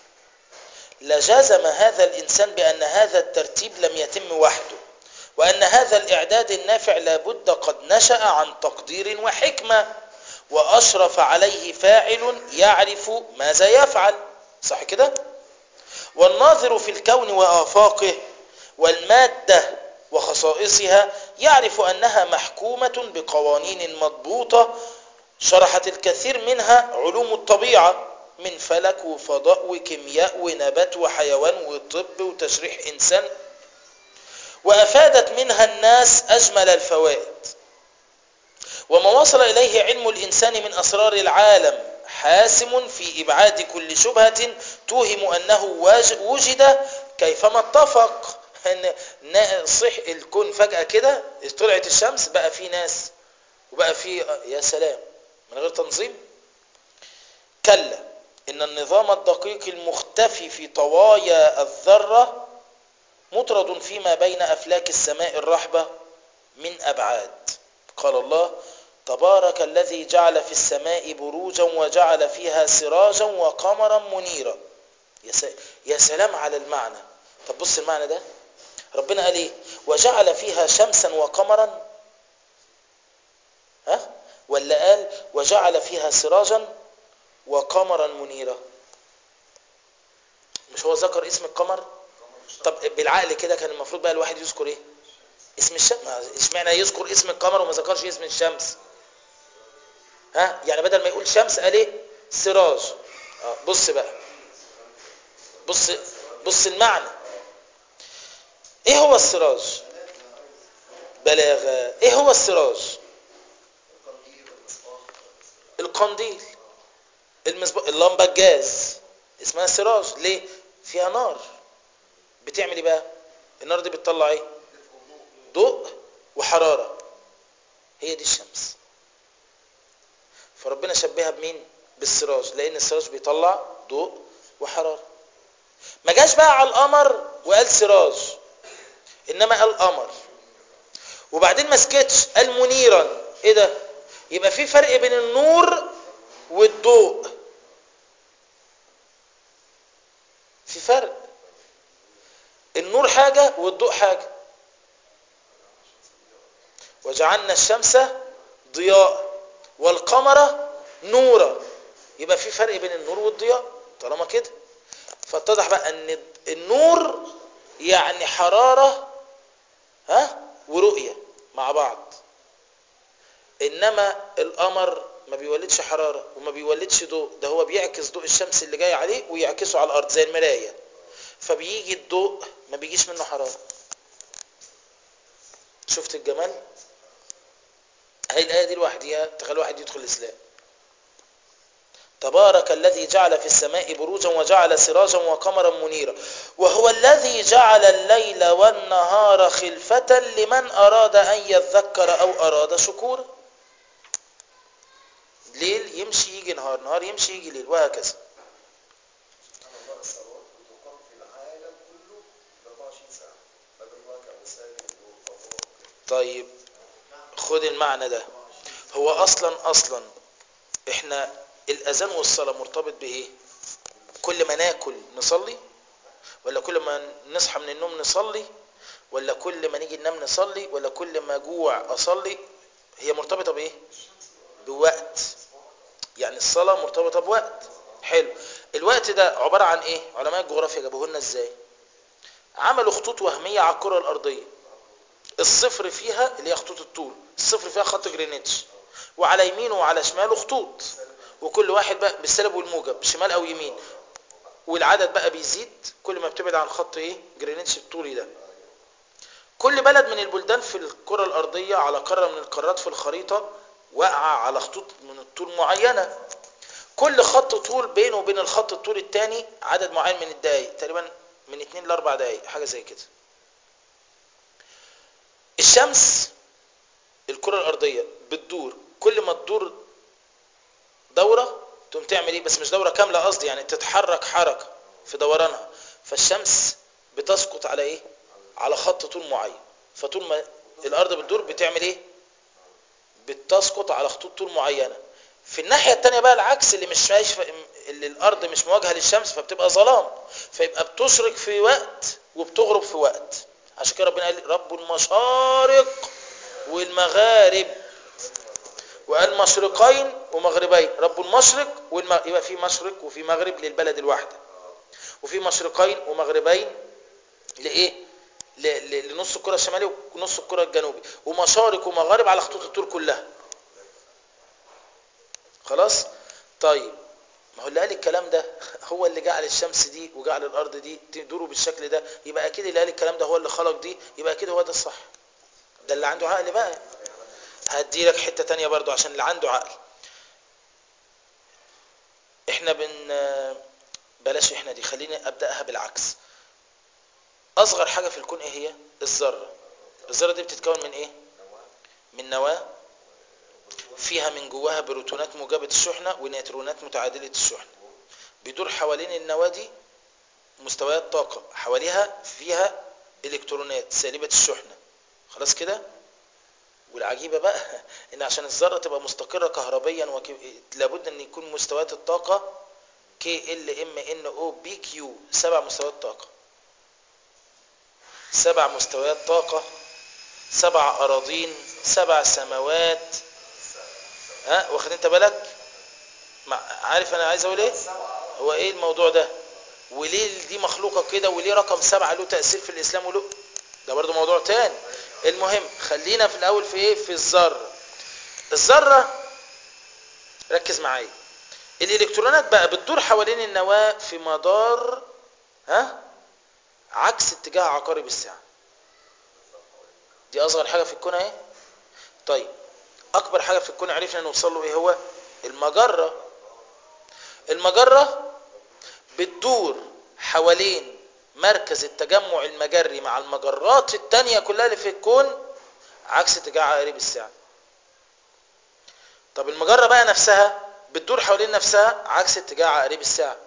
[SPEAKER 1] لجزم هذا الإنسان بأن هذا الترتيب لم يتم وحده وأن هذا الإعداد النافع لابد قد نشأ عن تقدير وحكمة وأشرف عليه فاعل يعرف ماذا يفعل صح كده؟ والناظر في الكون وآفاقه والمادة وخصائصها يعرف أنها محكومة بقوانين مضبوطة شرحت الكثير منها علوم الطبيعة من فلك وفضاء وكيمياء ونبات وحيوان وطب وتشريح إنسان وأفادت منها الناس أجمل الفوائد وما وصل إليه علم الإنسان من أسرار العالم حاسم في إبعاد كل شبهة توهم أنه وجد كيفما اتفق ان صح الكون فجأة كده طلعت الشمس بقى في ناس وبقى في يا سلام من غير تنظيم كلا إن النظام الدقيق المختفي في طوايا الذرة مطرد فيما بين أفلاك السماء الرحبة من أبعاد قال الله تبارك الذي جعل في السماء بروجا وجعل فيها سراجا وقمرا منيرا يا سلام على المعنى طب بص المعنى ده ربنا قال ايه وجعل فيها شمسا وقمرا ها ولا قال وجعل فيها سراجا وقمرا منيرا مش هو ذكر اسم القمر طب بالعقل كده كان المفروض بقى الواحد يذكر ايه اسم الشمس اشمعنى يذكر اسم القمر وما ذكرش اسم الشمس ها يعني بدل ما يقول شمس قال ايه سراج اه بص بقى بص بص المعنى ايه هو السراج بلاغة ايه هو السراج القنديل المصباح اللمبة الجاز اسمها سراج ليه فيها نار بتعمل ايه بقى النار دي بتطلع ايه ضوء وحرارة هي دي الشمس فربنا شبهها بمين بالسراج لان السراج بيطلع ضوء وحرارة ما جاش بقى على القمر وقال سراج انما قال قمر وبعدين ما سكتش قال منيرا ايه ده يبقى في فرق بين النور والضوء في فرق النور حاجة والضوء حاجة وجعلنا الشمس ضياء والقمر نورا يبقى في فرق بين النور والضياء طالما كده فاتضح بقى ان النور يعني حرارة ها ورؤية مع بعض انما القمر ما بيولدش حرارة وما بيولدش ضوء ده هو بيعكس ضوء الشمس اللي جاي عليه ويعكسه على الارض زي المراية فبيجي الضوء ما بيجيش منه حرارة شفت الجمال هاي الآية دي لوحديها تخلي واحد يدخل الإسلام تبارك الذي جعل في السماء بروجا وجعل سراجا وقمرا منيرا وهو الذي جعل الليل والنهار خلفة لمن أراد أن يذكر أو أراد شكورا ليل يمشي يجي نهار نهار يمشي يجي ليل وهكذا طيب خد المعنى ده هو اصلا اصلا احنا الاذان والصلاه مرتبط بايه كل ما ناكل نصلي ولا كل ما نصحى من النوم نصلي ولا كل ما نيجي ننام نصلي ولا كل ما جوع اصلي هي مرتبطه بايه بوقت يعني الصلاه مرتبطه بوقت حلو الوقت ده عباره عن ايه علماء الجغرافيا جابوه لنا ازاي عملوا خطوط وهميه على الكره الارضيه الصفر فيها اللي هي خطوط الطول الصفر فيها خط جرينتش وعلى يمينه وعلى شماله خطوط وكل واحد بقى بالسالب والموجب شمال او يمين والعدد بقى بيزيد كل ما بتبعد عن خط ايه جرينتش الطولي ده كل بلد من البلدان في الكرة الأرضية على قارة من القارات في الخريطة واقعة على خطوط من الطول معينة كل خط طول بينه وبين الخط الطول الثاني عدد معين من الدقايق تقريبا من 2 ل 4 دقايق حاجة زي كده الشمس الكرة الأرضية بتدور كل ما تدور دورة تقوم تعمل ايه بس مش دورة كاملة قصدي يعني تتحرك حركة في دورانها فالشمس بتسقط على ايه على خط طول معين فطول ما الارض بتدور بتعمل ايه بتسقط على خطوط طول معينة في الناحية التانية بقى العكس اللي مش شايف اللي الارض مش مواجهة للشمس فبتبقى ظلام فيبقى بتشرق في وقت وبتغرب في وقت عشان كده ربنا قال رب المشارق والمغارب وقال مشرقين ومغربين رب المشرق والمغرب يبقى في مشرق وفي مغرب للبلد الواحدة وفي مشرقين ومغربين لايه لنص الكرة الشمالي ونص الكرة الجنوبي ومشارق ومغارب على خطوط الطول كلها خلاص طيب ما هو اللي قال الكلام ده هو اللي جعل الشمس دي وجعل الارض دي تدور بالشكل ده يبقى اكيد اللي قال الكلام ده هو اللي خلق دي يبقى اكيد هو ده الصح ده اللي عنده عقل بقى هدي لك حتة تانية برضو عشان اللي عنده عقل احنا بن بلاش احنا دي خليني ابدأها بالعكس اصغر حاجة في الكون ايه هي الذرة الذرة دي بتتكون من ايه من نواة فيها من جواها بروتونات موجبة الشحنة ونيوترونات متعادلة الشحنة بيدور حوالين النواة دي مستويات طاقة حواليها فيها الكترونات سالبة الشحنة خلاص كده والعجيبة بقى ان عشان الذرة تبقى مستقرة كهربيا وك... لابد ان يكون مستويات الطاقة كي ال ام ان او بي كيو سبع مستويات طاقة سبع مستويات طاقة سبع اراضين سبع سماوات ها واخد انت بالك عارف انا عايز اقول ايه هو ايه الموضوع ده وليه دي مخلوقة كده وليه رقم سبعة له تأثير في الاسلام وله ده برضو موضوع تاني المهم خلينا في الاول في ايه في الذره الذره ركز معايا الالكترونات بقى بتدور حوالين النواه في مدار ها عكس اتجاه عقارب الساعه دي اصغر حاجه في الكون اهي طيب اكبر حاجه في الكون عرفنا نوصل له ايه هو المجره المجره بتدور حوالين مركز التجمع المجري مع المجرات التانية كلها اللي في الكون عكس اتجاه عقارب الساعة طب المجرة بقى نفسها بتدور حوالين نفسها عكس اتجاه عقارب الساعة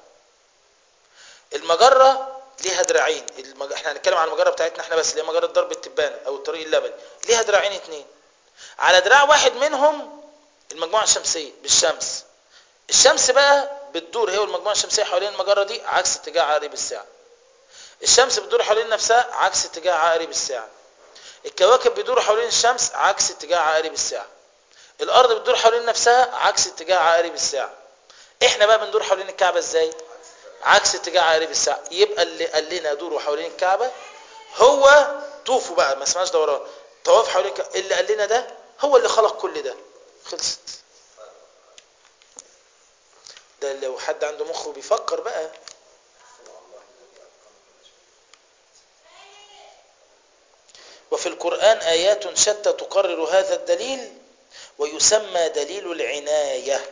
[SPEAKER 1] المجرة ليها دراعين المج... احنا هنتكلم عن المجرة بتاعتنا احنا بس اللي هي مجرة درب التبانة او الطريق اللبني ليها دراعين اتنين على دراع واحد منهم المجموعة الشمسية بالشمس الشمس بقى بتدور هي والمجموعة الشمسية حوالين المجرة دي عكس اتجاه عقارب الساعة الشمس بتدور حوالين نفسها عكس اتجاه عقارب الساعة الكواكب بيدوروا حوالين الشمس عكس اتجاه عقارب الساعة الارض بتدور حوالين نفسها عكس اتجاه عقارب الساعة احنا بقى بندور حوالين الكعبة ازاي عكس اتجاه عقارب الساعة يبقى اللي قال لنا دوروا حوالين الكعبة هو طوفوا بقى ما اسمهاش دوران طواف حوالين الكعبة اللي قال لنا ده هو اللي خلق كل ده خلصت ده لو حد عنده مخه بيفكر بقى وفي القرآن آيات شتى تقرر هذا الدليل ويسمى دليل العناية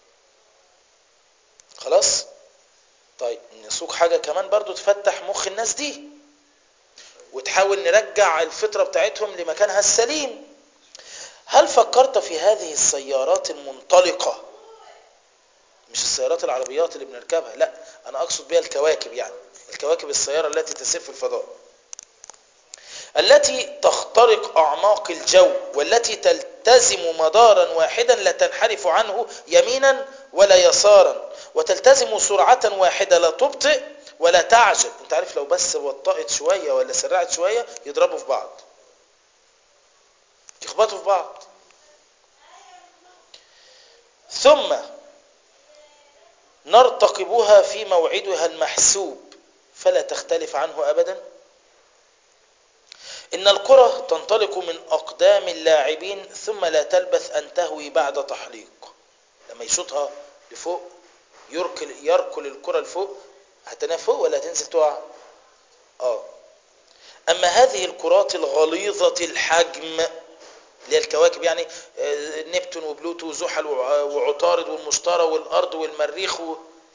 [SPEAKER 1] خلاص طيب نسوق حاجة كمان برضو تفتح مخ الناس دي وتحاول نرجع الفطرة بتاعتهم لمكانها السليم هل فكرت في هذه السيارات المنطلقة مش السيارات العربيات اللي بنركبها لا انا اقصد بها الكواكب يعني الكواكب السيارة التي تسير في الفضاء التي تخترق أعماق الجو والتي تلتزم مدارا واحدا لا تنحرف عنه يمينا ولا يسارا وتلتزم سرعة واحدة لا تبطئ ولا تعجل انت عارف لو بس بطأت شوية ولا سرعت شوية يضربوا في بعض يخبطوا في بعض ثم نرتقبها في موعدها المحسوب فلا تختلف عنه أبدا إن الكرة تنطلق من أقدام اللاعبين ثم لا تلبث أن تهوي بعد تحليق لما يشوطها لفوق يركل يركل الكرة لفوق هتنها فوق ولا هتنزل تقع اه اما هذه الكرات الغليظة الحجم اللي هي الكواكب يعني آه، نبتون وبلوتو وزحل وع- وعطارد والمشتري والارض والمريخ و...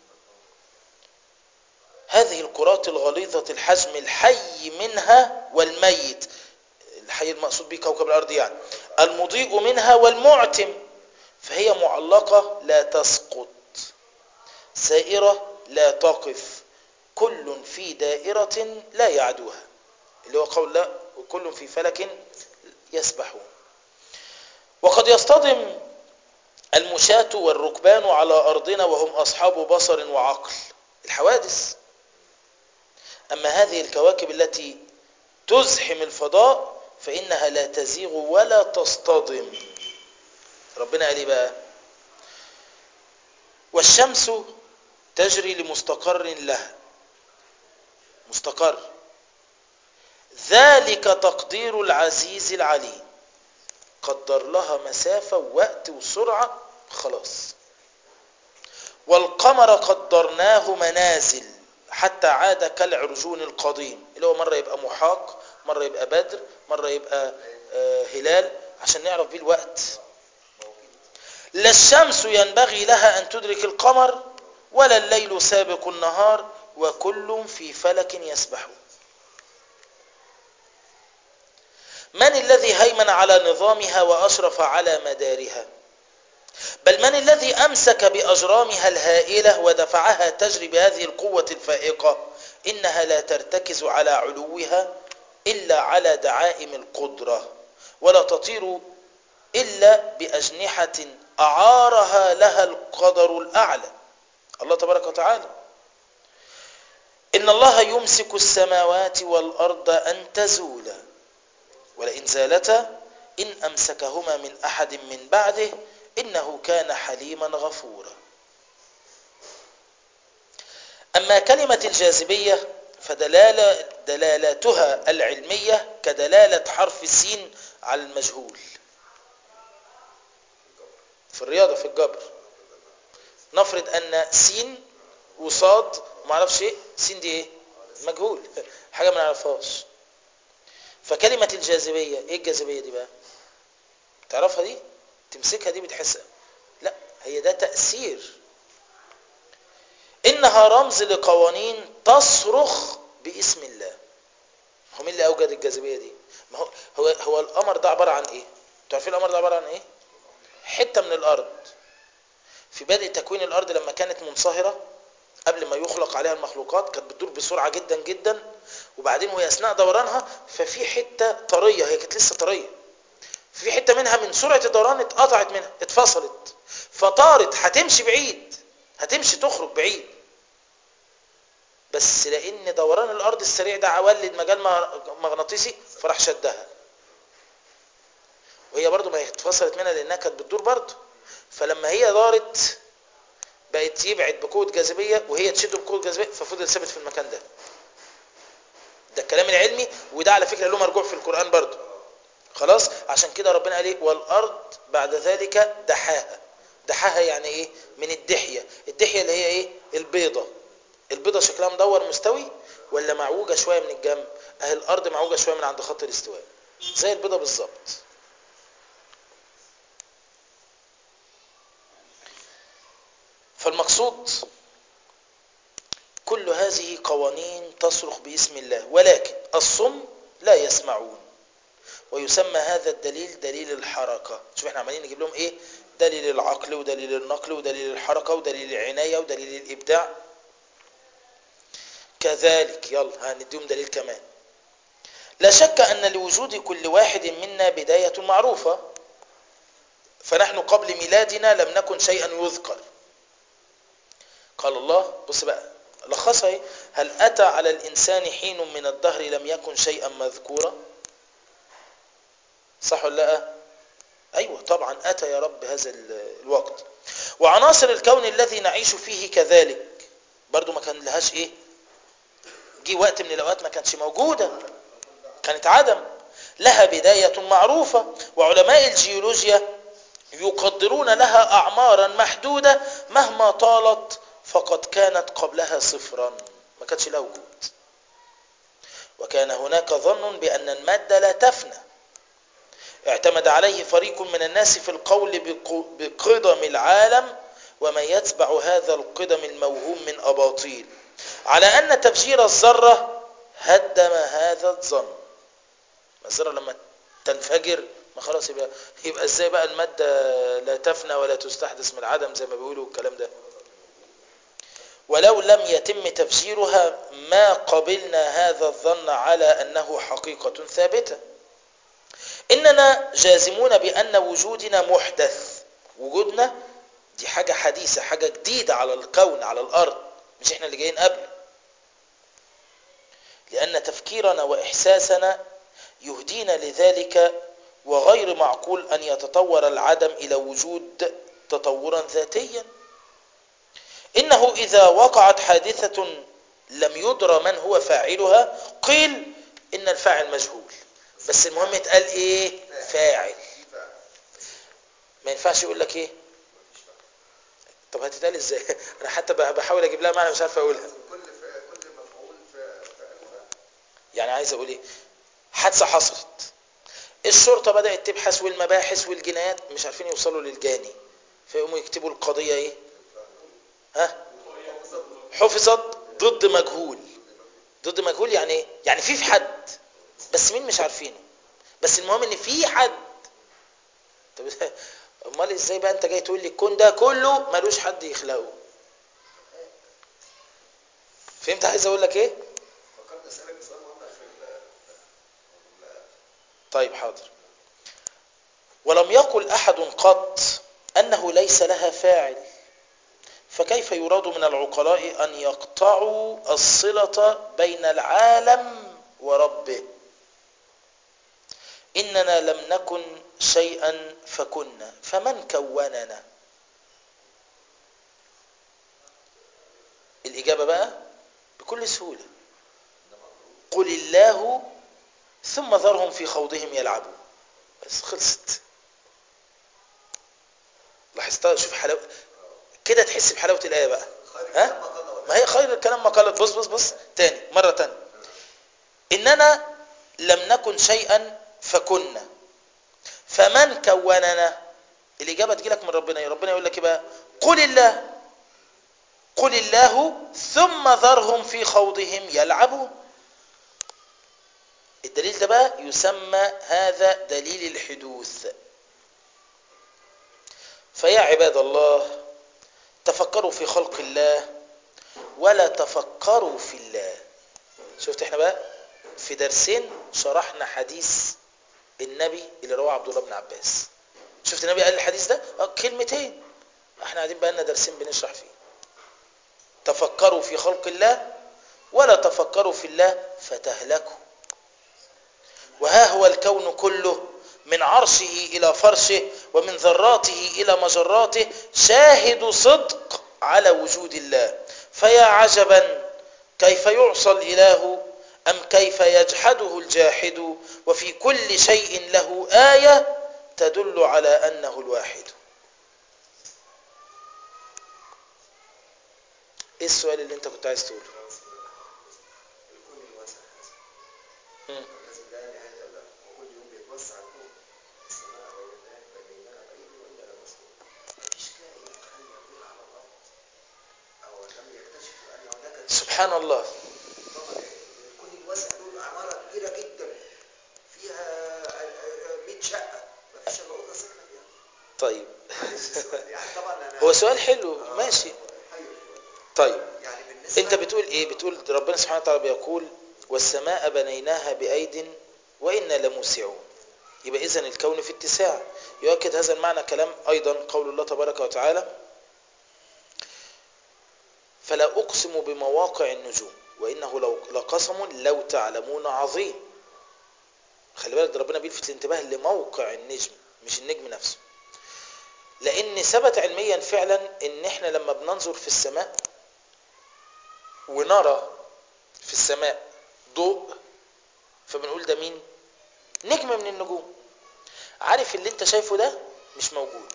[SPEAKER 1] هذه الكرات الغليظة الحجم الحي منها والميت الحي المقصود به كوكب الارض يعني المضيء منها والمعتم فهي معلقة لا تسقط سائرة لا تقف كل في دائرة لا يعدوها اللي هو قول لا وكل في فلك يسبحون وقد يصطدم المشاة والركبان على أرضنا وهم أصحاب بصر وعقل الحوادث أما هذه الكواكب التي تزحم الفضاء فإنها لا تزيغ ولا تصطدم ربنا قال إيه بقى والشمس تجري لمستقر لها مستقر ذلك تقدير العزيز العليم قدر لها مسافة ووقت وسرعة خلاص والقمر قدرناه منازل حتى عاد كالعرجون القديم اللي هو مرة يبقى محاق مرة يبقى بدر مرة يبقى آه، هلال عشان نعرف بيه الوقت لا الشمس ينبغي لها أن تدرك القمر ولا الليل سابق النهار وكل في فلك يسبحون من الذي هيمن على نظامها وأشرف على مدارها بل من الذي أمسك بأجرامها الهائلة ودفعها تجري بهذه القوة الفائقة إنها لا ترتكز على علوها إلا على دعائم القدرة ولا تطير إلا بأجنحة أعارها لها القدر الأعلى الله تبارك وتعالى إن الله يمسك السماوات والأرض أن تزولا ولئن زالتا إن أمسكهما من أحد من بعده إنه كان حليما غفورا أما كلمة الجاذبية فدلالة دلالاتها العلمية كدلالة حرف السين على المجهول في الرياضة في الجبر نفرض أن سين وصاد ما اعرفش ايه سين دي ايه مجهول حاجة ما نعرفهاش فكلمة الجاذبية ايه الجاذبية دي بقى تعرفها دي تمسكها دي بتحسها لا هي ده تأثير إنها رمز لقوانين تصرخ باسم الله هو مين اللي أوجد الجاذبية دي ما هو هو, هو القمر ده عبارة عن إيه تعرفين القمر ده عبارة عن إيه حتة من الأرض في بدء تكوين الأرض لما كانت منصهرة قبل ما يخلق عليها المخلوقات كانت بتدور بسرعة جدا جدا وبعدين وهي أثناء دورانها ففي حتة طرية هي كانت لسه طرية في حتة منها من سرعة الدوران اتقطعت منها اتفصلت فطارت هتمشي بعيد هتمشي تخرج بعيد بس لان دوران الارض السريع ده ولد مجال مغناطيسي فراح شدها وهي برضو ما هي اتفصلت منها لانها كانت بتدور برضو فلما هي دارت بقت يبعد بقوه جاذبيه وهي تشده بقوه جاذبيه ففضل ثابت في المكان ده ده الكلام العلمي وده على فكره له مرجوع في القران برضو خلاص عشان كده ربنا قال ايه والارض بعد ذلك دحاها دحاها يعني ايه من الدحيه الدحيه اللي هي ايه البيضه البيضه شكلها مدور مستوي ولا معوجه شويه من الجنب اهي الارض معوجه شويه من عند خط الاستواء زي البيضه بالظبط فالمقصود كل هذه قوانين تصرخ باسم الله ولكن الصم لا يسمعون ويسمى هذا الدليل دليل الحركة شوف احنا عمالين نجيب لهم ايه دليل العقل ودليل النقل ودليل الحركة ودليل العناية ودليل الإبداع كذلك يلا هنديهم دليل كمان لا شك أن لوجود كل واحد منا بداية معروفة فنحن قبل ميلادنا لم نكن شيئا يذكر قال الله بص بقى لخصها ايه هل أتى على الإنسان حين من الدهر لم يكن شيئا مذكورا صح ولا لا أيوة طبعا أتى يا رب هذا ال- الوقت وعناصر الكون الذي نعيش فيه كذلك برضو ما كان لهاش إيه جه وقت من الأوقات ما كانتش موجودة كانت عدم لها بداية معروفة وعلماء الجيولوجيا يقدرون لها أعمارا محدودة مهما طالت فقد كانت قبلها صفرا ما كانتش لها وجود وكان هناك ظن بأن المادة لا تفنى اعتمد عليه فريق من الناس في القول بق- بقدم العالم وما يتبع هذا القدم الموهوم من أباطيل على أن تفجير الذرة هدم هذا الظن الذرة لما تنفجر ما خلاص يبقى يبقى ازاي بقى المادة لا تفنى ولا تستحدث من العدم زي ما بيقولوا الكلام ده ولو لم يتم تفجيرها ما قبلنا هذا الظن على أنه حقيقة ثابتة إننا جازمون بأن وجودنا محدث وجودنا دي حاجة حديثة حاجة جديدة على الكون على الأرض مش إحنا اللي جايين قبل لأن تفكيرنا وإحساسنا يهدينا لذلك وغير معقول أن يتطور العدم إلى وجود تطورا ذاتيا إنه إذا وقعت حادثة لم يدرى من هو فاعلها قيل إن الفاعل مجهول بس المهم اتقال إيه فاعل ما ينفعش يقول لك إيه طب هتتقال إزاي أنا حتى بحاول أجيب لها معنى مش عارف أقولها
[SPEAKER 2] كل فعل كل مفعول فعل فعل
[SPEAKER 1] يعني عايز أقول إيه حادثة حصلت الشرطة بدأت تبحث والمباحث والجنايات مش عارفين يوصلوا للجاني فيقوموا يكتبوا القضية ايه ها حفظت ضد مجهول ضد مجهول يعني ايه يعني في في حد بس مين مش عارفينه بس المهم ان في حد طب امال ازاي بقى انت جاي تقول لي الكون ده كله ملوش حد يخلقه فهمت عايز اقول لك ايه
[SPEAKER 2] فكرت اسالك سؤال مهم في ال-
[SPEAKER 1] طيب حاضر ولم يقل أحد قط أنه ليس لها فاعل فكيف يراد من العقلاء أن يقطعوا الصلة بين العالم وربه إننا لم نكن شيئا فكنا فمن كوننا الإجابة بقى بكل سهولة قل الله ثم ذرهم في خوضهم يلعبون بس خلصت لاحظتها شوف حلاوة كده تحس بحلاوة الآية بقى
[SPEAKER 2] خير
[SPEAKER 1] ها؟
[SPEAKER 2] كلام ما قال ولا
[SPEAKER 1] ما هي خير الكلام ما قالت بص بص بص تاني مرة تانية إننا لم نكن شيئا فكنا فمن كوننا الإجابة تجيلك من ربنا يا ربنا يقول لك إيه بقى قل الله قل الله ثم ذرهم في خوضهم يلعبون الدليل ده بقى يسمى هذا دليل الحدوث فيا عباد الله تفكروا في خلق الله ولا تفكروا في الله شفت احنا بقى في درسين شرحنا حديث النبي اللي رواه عبد الله بن عباس شفت النبي قال الحديث ده اه كلمتين احنا قاعدين بقى لنا درسين بنشرح فيه تفكروا في خلق الله ولا تفكروا في الله فتهلكوا وها هو الكون كله من عرشه إلى فرشه ومن ذراته إلى مجراته شاهد صدق على وجود الله فيا عجبا كيف يعصى الإله أم كيف يجحده الجاحد وفي كل شيء له آية تدل على أنه الواحد ايه السؤال اللي انت كنت عايز تقوله
[SPEAKER 2] الكون الواسع هذا
[SPEAKER 1] مم.
[SPEAKER 2] الذي لا نهاية له وكل يوم بيتوسع الكون السماء بينها بينها بعيد وإلا لمسكون مفيش كائن حي يطير على الأرض أو لم يكتشفوا أن هناك
[SPEAKER 1] سبحان الله
[SPEAKER 2] طبعا الكون الواسع دول عمارة كبيرة جدا فيها 100 شقة مفيش إلا أوضة ساكنة فيها
[SPEAKER 1] طيب
[SPEAKER 2] معلش السؤال يعني طبعا أنا
[SPEAKER 1] هو سؤال حلو
[SPEAKER 2] آه،
[SPEAKER 1] ماشي
[SPEAKER 2] حي شوية.
[SPEAKER 1] طيب
[SPEAKER 2] يعني بالنسبة
[SPEAKER 1] انت بتقول ايه بتقول ربنا سبحانه وتعالى بيقول والسماء بنيناها بأيد وإنا لموسعون يبقى إذن الكون في اتساع يؤكد هذا المعنى كلام أيضا قول الله تبارك وتعالى فلا أقسم بمواقع النجوم وانه لو لقسم لو تعلمون عظيم خلي بالك ده ربنا بيلفت الانتباه لموقع النجم مش النجم نفسه لان ثبت علميا فعلا ان احنا لما بننظر في السماء ونرى في السماء ضوء فبنقول ده مين نجم من النجوم عارف اللي انت شايفه ده مش موجود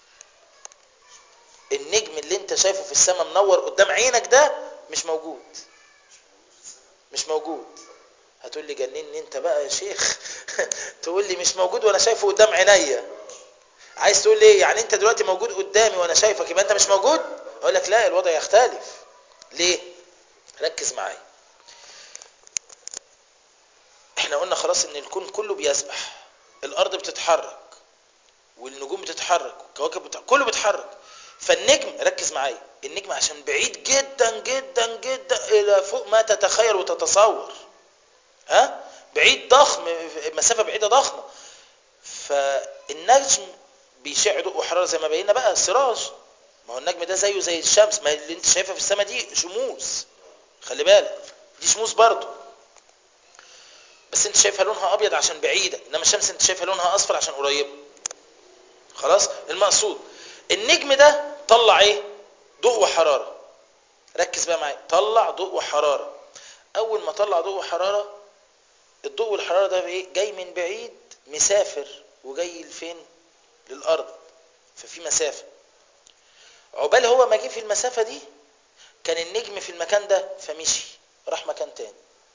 [SPEAKER 1] النجم اللي انت شايفه في السماء منور قدام عينك ده مش موجود مش موجود هتقول لي جنني انت بقى يا شيخ تقول لي مش موجود وانا شايفه قدام عينيا عايز تقول لي يعني انت دلوقتي موجود قدامي وانا شايفك يبقى انت مش موجود اقول لك لا الوضع يختلف ليه ركز معايا احنا قلنا خلاص ان الكون كله بيسبح الارض بتتحرك والنجوم بتتحرك والكواكب بتتحرك كله بيتحرك فالنجم ركز معايا النجم عشان بعيد جدا جدا جدا الى فوق ما تتخيل وتتصور ها بعيد ضخم مسافه بعيده ضخمه فالنجم بيشع ضوء وحراره زي ما بينا بقى سراج ما هو النجم ده زيه زي الشمس ما اللي انت شايفها في السماء دي شموس خلي بالك دي شموس برضه بس انت شايفها لونها ابيض عشان بعيده انما الشمس انت شايفها لونها اصفر عشان قريبه خلاص المقصود النجم ده طلع ايه ضوء وحراره ركز بقى معايا طلع ضوء وحراره اول ما طلع ضوء وحراره الضوء والحراره ده ايه جاي من بعيد مسافر وجاي لفين للارض ففي مسافه عقبال هو ما جه في المسافه دي كان النجم في المكان ده فمشي راح مكان تاني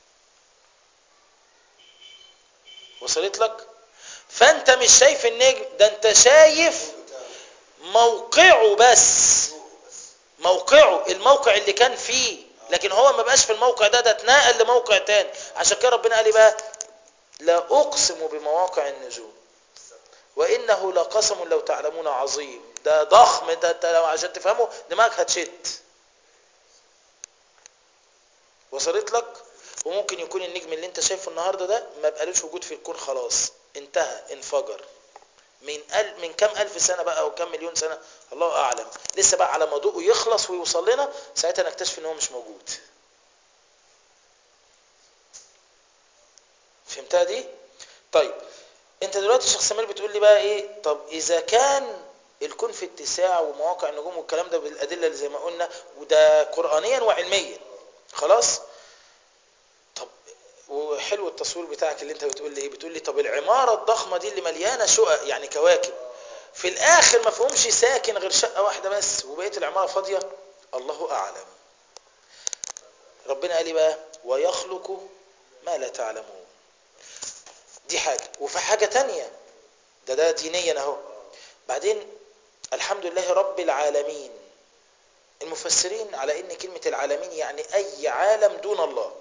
[SPEAKER 1] وصلت لك فانت مش شايف النجم ده انت شايف موقعه بس موقعه الموقع اللي كان فيه لكن هو ما بقاش في الموقع ده ده اتنقل لموقع تاني عشان كده ربنا قال لي بقى لا اقسم بمواقع النجوم وانه لقسم لو تعلمون عظيم ده ضخم ده انت لو عشان تفهمه دماغك هتشت وصلت لك وممكن يكون النجم اللي انت شايفه النهارده ده ما بقالوش وجود في الكون خلاص انتهى انفجر من أل... من كام الف سنه بقى او كام مليون سنه الله اعلم لسه بقى على ما ضوءه يخلص ويوصل لنا ساعتها نكتشف ان هو مش موجود فهمتها دي طيب انت دلوقتي شيخ سمير بتقول لي بقى ايه طب اذا كان الكون في اتساع ومواقع النجوم والكلام ده بالادله اللي زي ما قلنا وده قرانيا وعلميا خلاص طب وحلو التصوير بتاعك اللي انت بتقول لي ايه بتقول لي طب العماره الضخمه دي اللي مليانه شقق يعني كواكب في الاخر ما فيهمش ساكن غير شقه واحده بس وبقيه العماره فاضيه الله اعلم ربنا قال لي بقى ويخلق ما لا تعلمون دي حاجه وفي حاجه تانية ده ده دينيا اهو بعدين الحمد لله رب العالمين المفسرين على ان كلمه العالمين يعني اي عالم دون الله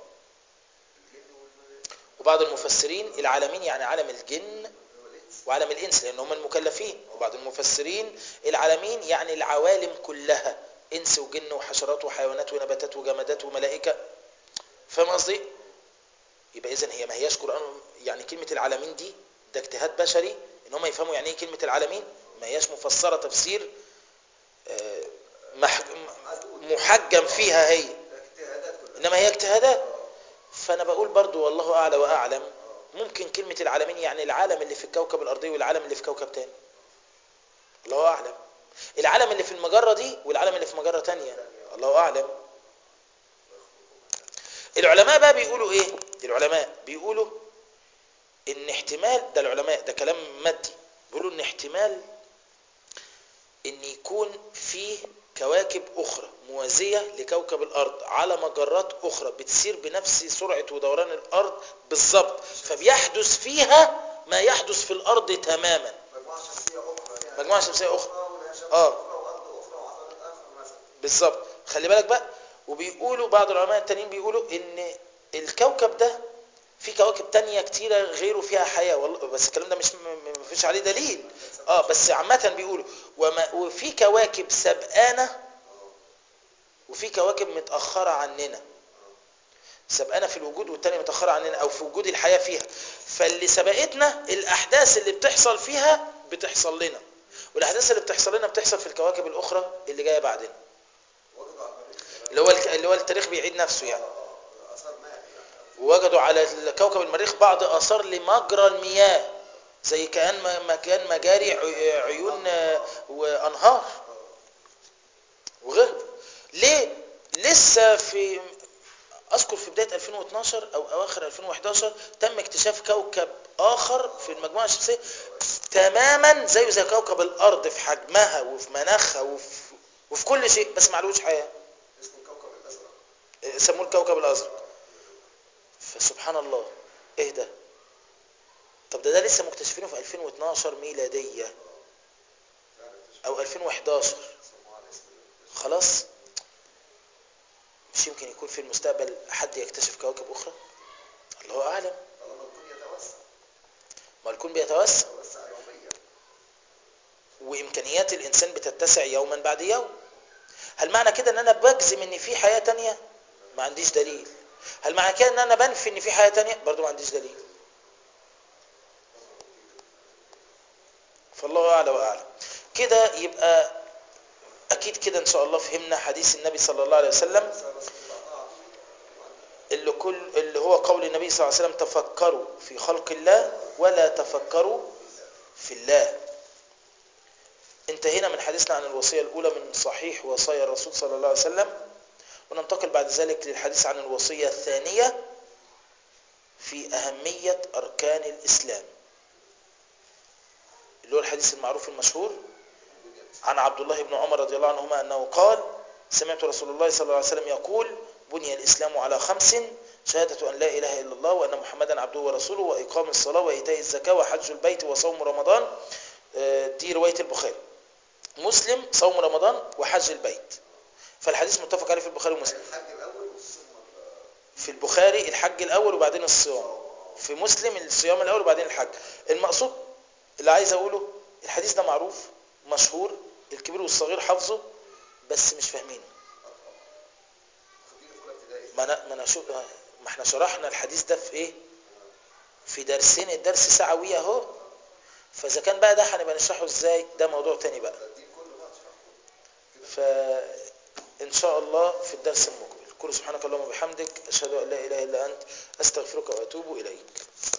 [SPEAKER 1] وبعض المفسرين العالمين يعني عالم الجن وعالم الانس لان هم المكلفين وبعض المفسرين العالمين يعني العوالم كلها انس وجن وحشرات وحيوانات ونباتات وجمادات وملائكه فاهم قصدي يبقى اذا هي ما هياش قران يعني كلمه العالمين دي ده اجتهاد بشري ان هم يفهموا يعني ايه كلمه العالمين ما هياش مفسره تفسير آه، مح- محجم فيها هي
[SPEAKER 2] اجتهادات كلها
[SPEAKER 1] انما هي اجتهادات فانا بقول برضو والله اعلى واعلم ممكن كلمة العالمين يعني العالم اللي في الكوكب الارضي والعالم اللي في كوكب تاني الله اعلم العالم اللي في المجرة دي والعالم اللي في مجرة تانية الله اعلم العلماء بقى بيقولوا ايه العلماء بيقولوا ان احتمال ده العلماء ده كلام مادي بيقولوا ان احتمال ان يكون فيه كواكب اخرى موازية لكوكب الارض على مجرات اخرى بتسير بنفس سرعة ودوران الارض بالظبط فبيحدث فيها ما يحدث في الارض تماما
[SPEAKER 2] مجموعه شمسيه اخرى يعني
[SPEAKER 1] مجموعة شمسية أخرى.
[SPEAKER 2] ولها شمس
[SPEAKER 1] آه.
[SPEAKER 2] اخرى وارض اخرى وعطارد اخر مثلا
[SPEAKER 1] بالظبط خلي بالك بقى وبيقولوا بعض العلماء التانيين بيقولوا ان الكوكب ده في كواكب تانية كتيرة غيره فيها حياة والله بس الكلام ده مش م- م- مفيش عليه دليل اه بس عامة بيقولوا وما وفي كواكب سبقانة وفي كواكب متأخرة عننا سبقانة في الوجود والتانية متأخرة عننا او في وجود الحياة فيها فاللي سبقتنا الاحداث اللي بتحصل فيها بتحصل لنا والاحداث اللي بتحصل لنا بتحصل في الكواكب الاخرى اللي جايه بعدنا
[SPEAKER 2] وجدوا على المريخ
[SPEAKER 1] اللي هو الك- اللي هو التاريخ بيعيد نفسه يعني ووجدوا على كوكب المريخ بعض اثار لمجرى المياه زي كان ما- مكان مجاري عي- عيون آه، وانهار وغيرها ليه لسه في اذكر في بدايه 2012 او اواخر 2011 تم اكتشاف كوكب اخر في المجموعه الشمسيه تماما زيه زي كوكب الارض في حجمها وفي مناخها وفي وفي كل شيء بس معلوش حياه
[SPEAKER 2] اسمه الكوكب الازرق
[SPEAKER 1] سموه الكوكب الازرق فسبحان الله ايه ده طب ده ده لسه مكتشفينه في 2012 ميلاديه
[SPEAKER 2] فعلا اكتشف
[SPEAKER 1] او 2011
[SPEAKER 2] سموه على اسم الاكتشاف.
[SPEAKER 1] خلاص مش يمكن يكون في المستقبل حد يكتشف كواكب اخرى الله اعلم
[SPEAKER 2] طالما الكون يتوسع
[SPEAKER 1] ما الكون بيتوسع
[SPEAKER 2] يتوسع يوميا
[SPEAKER 1] وامكانيات الانسان بتتسع يوما بعد يوم هل معنى كده ان انا بجزم ان في حياة تانية ما عنديش دليل هل معنى كده ان انا بنفي ان في حياة تانية برضو ما عنديش دليل فالله اعلى واعلم كده يبقى اكيد كده ان شاء الله فهمنا حديث النبي صلى الله عليه وسلم
[SPEAKER 2] بس بس بتقطع
[SPEAKER 1] اللي كل اللي هو قول النبي صلى الله عليه وسلم تفكروا في خلق الله ولا تفكروا في الله انتهينا من حديثنا عن الوصية الأولى من صحيح وصايا الرسول صلى الله عليه وسلم وننتقل بعد ذلك للحديث عن الوصية الثانية في أهمية أركان الإسلام اللي هو الحديث المعروف المشهور عن عبد الله بن عمر رضي الله عنهما أنه قال سمعت رسول الله صلى الله عليه وسلم يقول بني الإسلام على خمس شهادة أن لا إله إلا الله وأن محمدا عبده ورسوله وإقام الصلاة وإيتاء الزكاة وحج البيت وصوم رمضان آه، دي رواية البخاري مسلم صوم رمضان وحج البيت فالحديث متفق عليه في البخاري ومسلم
[SPEAKER 2] الحج الاول والصوم ال-
[SPEAKER 1] في البخاري الحج الأول وبعدين الصيام في مسلم الصيام الأول وبعدين الحج المقصود اللي عايز أقوله الحديث ده معروف مشهور الكبير والصغير حافظه بس مش فاهمينه
[SPEAKER 2] خديني في اولى ابتدائي
[SPEAKER 1] ما أنا ما أنا شو ما احنا شرحنا الحديث ده في إيه في درسين الدرس ساعوية أهو فإذا كان بقى ده هنبقى نشرحه إزاي ده موضوع تاني بقى
[SPEAKER 2] ده الدين كله بقى تشرحه
[SPEAKER 1] فإن شاء الله في الدرس المقبل كل سبحانك اللهم وبحمدك أشهد أن لا إله إلا أنت أستغفرك وأتوب إليك